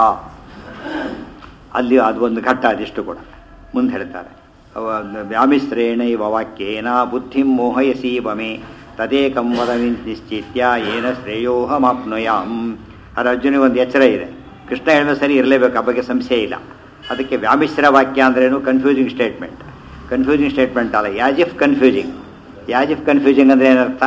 ಅಲ್ಲಿ ಅದು ಒಂದು ಘಟ್ಟ ಅದಿಷ್ಟು ಕೂಡ ಮುಂದೆ ಹೇಳ್ತಾರೆ ಅವ- ವ್ಯಾಮಿಶ್ರೇಣೈವ ವಾಕ್ಯೇನ ಬುದ್ಧಿಂ ಮೋಹಯಸಿ ವಮೆ ತದೇಕಂ ವದ ನಿಶ್ಚಿತ್ಯ ಏನ ಶ್ರೇಯೋಹಮಾಪ್ನುಯಾಂ ಅದು ಅರ್ಜುನಿಗೆ ಒಂದು ಎಚ್ಚರ ಇದೆ ಕೃಷ್ಣ ಹೇಳಿದ್ರೆ ಸರಿ ಇರಲೇಬೇಕು ಆ ಬಗ್ಗೆ ಸಂಶಯ ಇಲ್ಲ ಅದಕ್ಕೆ ವ್ಯಾಮಿಶ್ರ ವಾಕ್ಯ ಅಂದ್ರೇನು ಕನ್ಫ್ಯೂಸಿಂಗ್ ಸ್ಟೇಟ್ಮೆಂಟ್ ಕನ್ಫ್ಯೂಸಿಂಗ್ ಸ್ಟೇಟ್ಮೆಂಟ್ ಅಲ್ಲ as if confusing as if confusing ಅಂದ್ರೆ ಏನರ್ಥ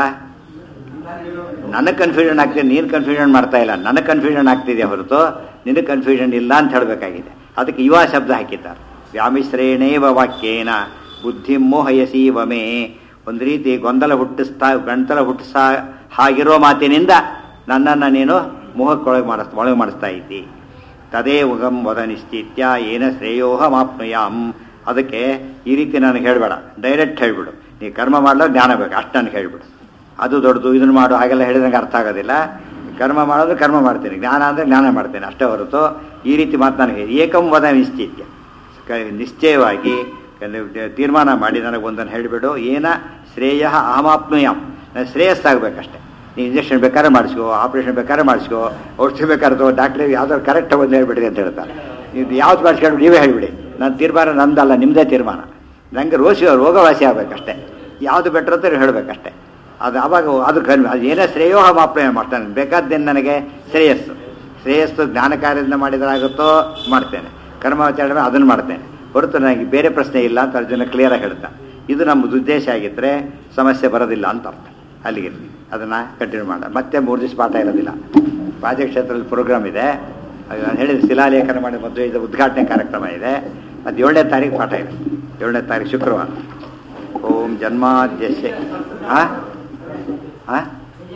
ನನಗೆ ಕನ್ಫ್ಯೂಷನ್ ಆಗ್ತಿದೆ ನೀನು ಕನ್ಫ್ಯೂಷನ್ ಮಾಡ್ತಾ ಇಲ್ಲ ನನಗೆ ಕನ್ಫ್ಯೂಷನ್ ಆಗ್ತಿದೆ ಹೊರತು ನಿನಗೆ ಕನ್ಫ್ಯೂಷನ್ ಇಲ್ಲ ಅಂತ ಹೇಳಬೇಕಾಗಿದೆ ಅದಕ್ಕೆ ಯುವ ಶಬ್ದ ಹಾಕಿದ್ದಾರೆ ವ್ಯಾಮಿಶ್ರೇಣೇವ ವಾಕ್ಯೇನ ಬುದ್ಧಿ ಮೋಹಯಸಿ ವಮೆ ಒಂದು ರೀತಿ ಗೊಂದಲ ಹುಟ್ಟಿಸ್ತಾ ಗಂಟಲ ಹುಟ್ಟಿಸ ಹಾಗಿರೋ ಮಾತಿನಿಂದ ನನ್ನನ್ನು ನೀನು ಮೋಹಕ್ಕೊಳಗೆ ಮಾಡಿಸ್ ಒಳಗೆ ಮಾಡಿಸ್ತಾ ಇದ್ದಿ ತದೇ ಉಗಂ ವದ ನಿಶ್ಚಿತ್ಯ ಏನ ಶ್ರೇಯೋಹಮಾಪ್ನುಯಾಂ ಅದಕ್ಕೆ ಈ ರೀತಿ ನನಗೆ ಹೇಳಬೇಡ ಡೈರೆಕ್ಟ್ ಹೇಳ್ಬಿಡು ನೀ ಕರ್ಮ ಮಾಡಲು ಜ್ಞಾನ ಬೇಕು ಅಷ್ಟು ನನಗೆ ಹೇಳ್ಬಿಡು ಅದು ದೊಡ್ಡದು ಇದನ್ನು ಮಾಡು ಹಾಗೆಲ್ಲ ಹೇಳಿದಂಗೆ ಅರ್ಥ ಆಗೋದಿಲ್ಲ ಕರ್ಮ ಮಾಡೋದು ಕರ್ಮ ಮಾಡ್ತೇನೆ ಜ್ಞಾನ ಅಂದರೆ ಜ್ಞಾನ ಮಾಡ್ತೇನೆ ಅಷ್ಟೇ ಹೊರತು ಈ ರೀತಿ ಮಾತು ನನಗೆ ಏಕಂ ವದ ನಿಶ್ಚಿತ್ಯ ಕ- ನಿಶ್ಚಯವಾಗಿ ಕೆಲವು ತೀರ್ಮಾನ ಮಾಡಿ ನನಗೆ ಒಂದನ್ನು ಹೇಳಿಬಿಡು ಏನ ಶ್ರೇಯ ಅಹಮಾಪ್ನುಯಾಮ್ ನನಗೆ ಶ್ರೇಯಸ್ಸಾಗಬೇಕಷ್ಟೆ ನೀವು ಇಂಜೆಕ್ಷನ್ ಬೇಕಾದ್ರೆ ಮಾಡಿಸ್ಕೋ ಆಪ್ರೇಷನ್ ಬೇಕಾದ್ರೆ ಮಾಡಿಸ್ಕೋ ಔಷಧಿ ಬೇಕಾದ್ರೆ ತಗೋ ಡಾಕ್ಟ್ರಿಗೆ ಯಾವ್ದಾದ್ರು ಕರೆಕ್ಟ್ ಒಂದು ಹೇಳ್ಬಿಡ್ರಿ ಅಂತ ಹೇಳ್ತಾರೆ ಇದು ಯಾವ್ದು ಮಾಡಿಸ್ಕೊಂಡು ನೀವೇ ಹೇಳಿಬಿಡಿ ನನ್ನ ತೀರ್ಮಾನ ನಂದಲ್ಲ ನಿಮ್ಮದೇ ತೀರ್ಮಾನ ನನಗೆ ರೋಸಿ ರೋಗವಾಸಿ ಆಗಬೇಕಷ್ಟೆ ಯಾವುದು ಬೆಟ್ರ್ ಅಂತ ಹೇಳಬೇಕಷ್ಟೆ ಅದು ಅವಾಗ ಅದು ಕಡಿಮೆ ಅದು ಏನೇ ಶ್ರೇಯೋಹ ಮಾಪ್ಲಯ ಮಾಡ್ತಾನೆ ಬೇಕಾದ್ದೇನು ನನಗೆ ಶ್ರೇಯಸ್ಸು ಶ್ರೇಯಸ್ಸು ಜ್ಞಾನ ಕಾರ್ಯದಿಂದ ಮಾಡಿದ್ರಾಗುತ್ತೋ ಮಾಡ್ತೇನೆ ಕರ್ಮಾಚರಣೆ ಅದನ್ನು ಮಾಡ್ತೇನೆ ಹೊರತು ನನಗೆ ಬೇರೆ ಪ್ರಶ್ನೆ ಇಲ್ಲ ಅಂತ ಅರ್ಜುನ ಕ್ಲಿಯರಾಗಿ ಹೇಳ್ತಾ ಇದು ನಮ್ಮದು ಉದ್ದೇಶ ಆಗಿದ್ದರೆ ಸಮಸ್ಯೆ ಬರೋದಿಲ್ಲ ಅಂತ ಅರ್ಥ ಅಲ್ಲಿಗೆ ಅದನ್ನು ಕಂಟಿನ್ಯೂ ಮಾಡ ಮತ್ತೆ ಮೂರು ದಿವಸ ಪಾಠ ಇರೋದಿಲ್ಲ ರಾಜಕ್ಷೇತ್ರದಲ್ಲಿ ಪ್ರೋಗ್ರಾಮ್ ಇದೆ ಅದು ನಾನು ಹೇಳಿದ ಶಿಲಾಲೇಖನ ಮಾಡಿ ಮದುವೆ ಇದು ಉದ್ಘಾಟನೆ ಕಾರ್ಯಕ್ರಮ ಇದೆ ಅದು ಏಳನೇ ತಾರೀಕು ಪಾಠ ಇದೆ ಏಳನೇ ತಾರೀಕು ಶುಕ್ರವಾರ ಓಂ ಜನ್ಮಾದ್ಯಸ್ಯ ಹಾಂ ಹಾಂ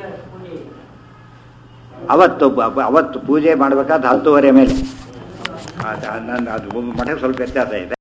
ಅವತ್ತು ಬ- ಅವತ್ತು ಪೂಜೆ ಮಾಡಬೇಕಾದ ಹತ್ತುವರೆ ಮೇಲೆ ಅದು- ನಾನು ಅದು ಮಠಕ್ಕೆ ಸ್ವಲ್ಪ ವ್ಯತ್ಯಾಸ ಇದೆ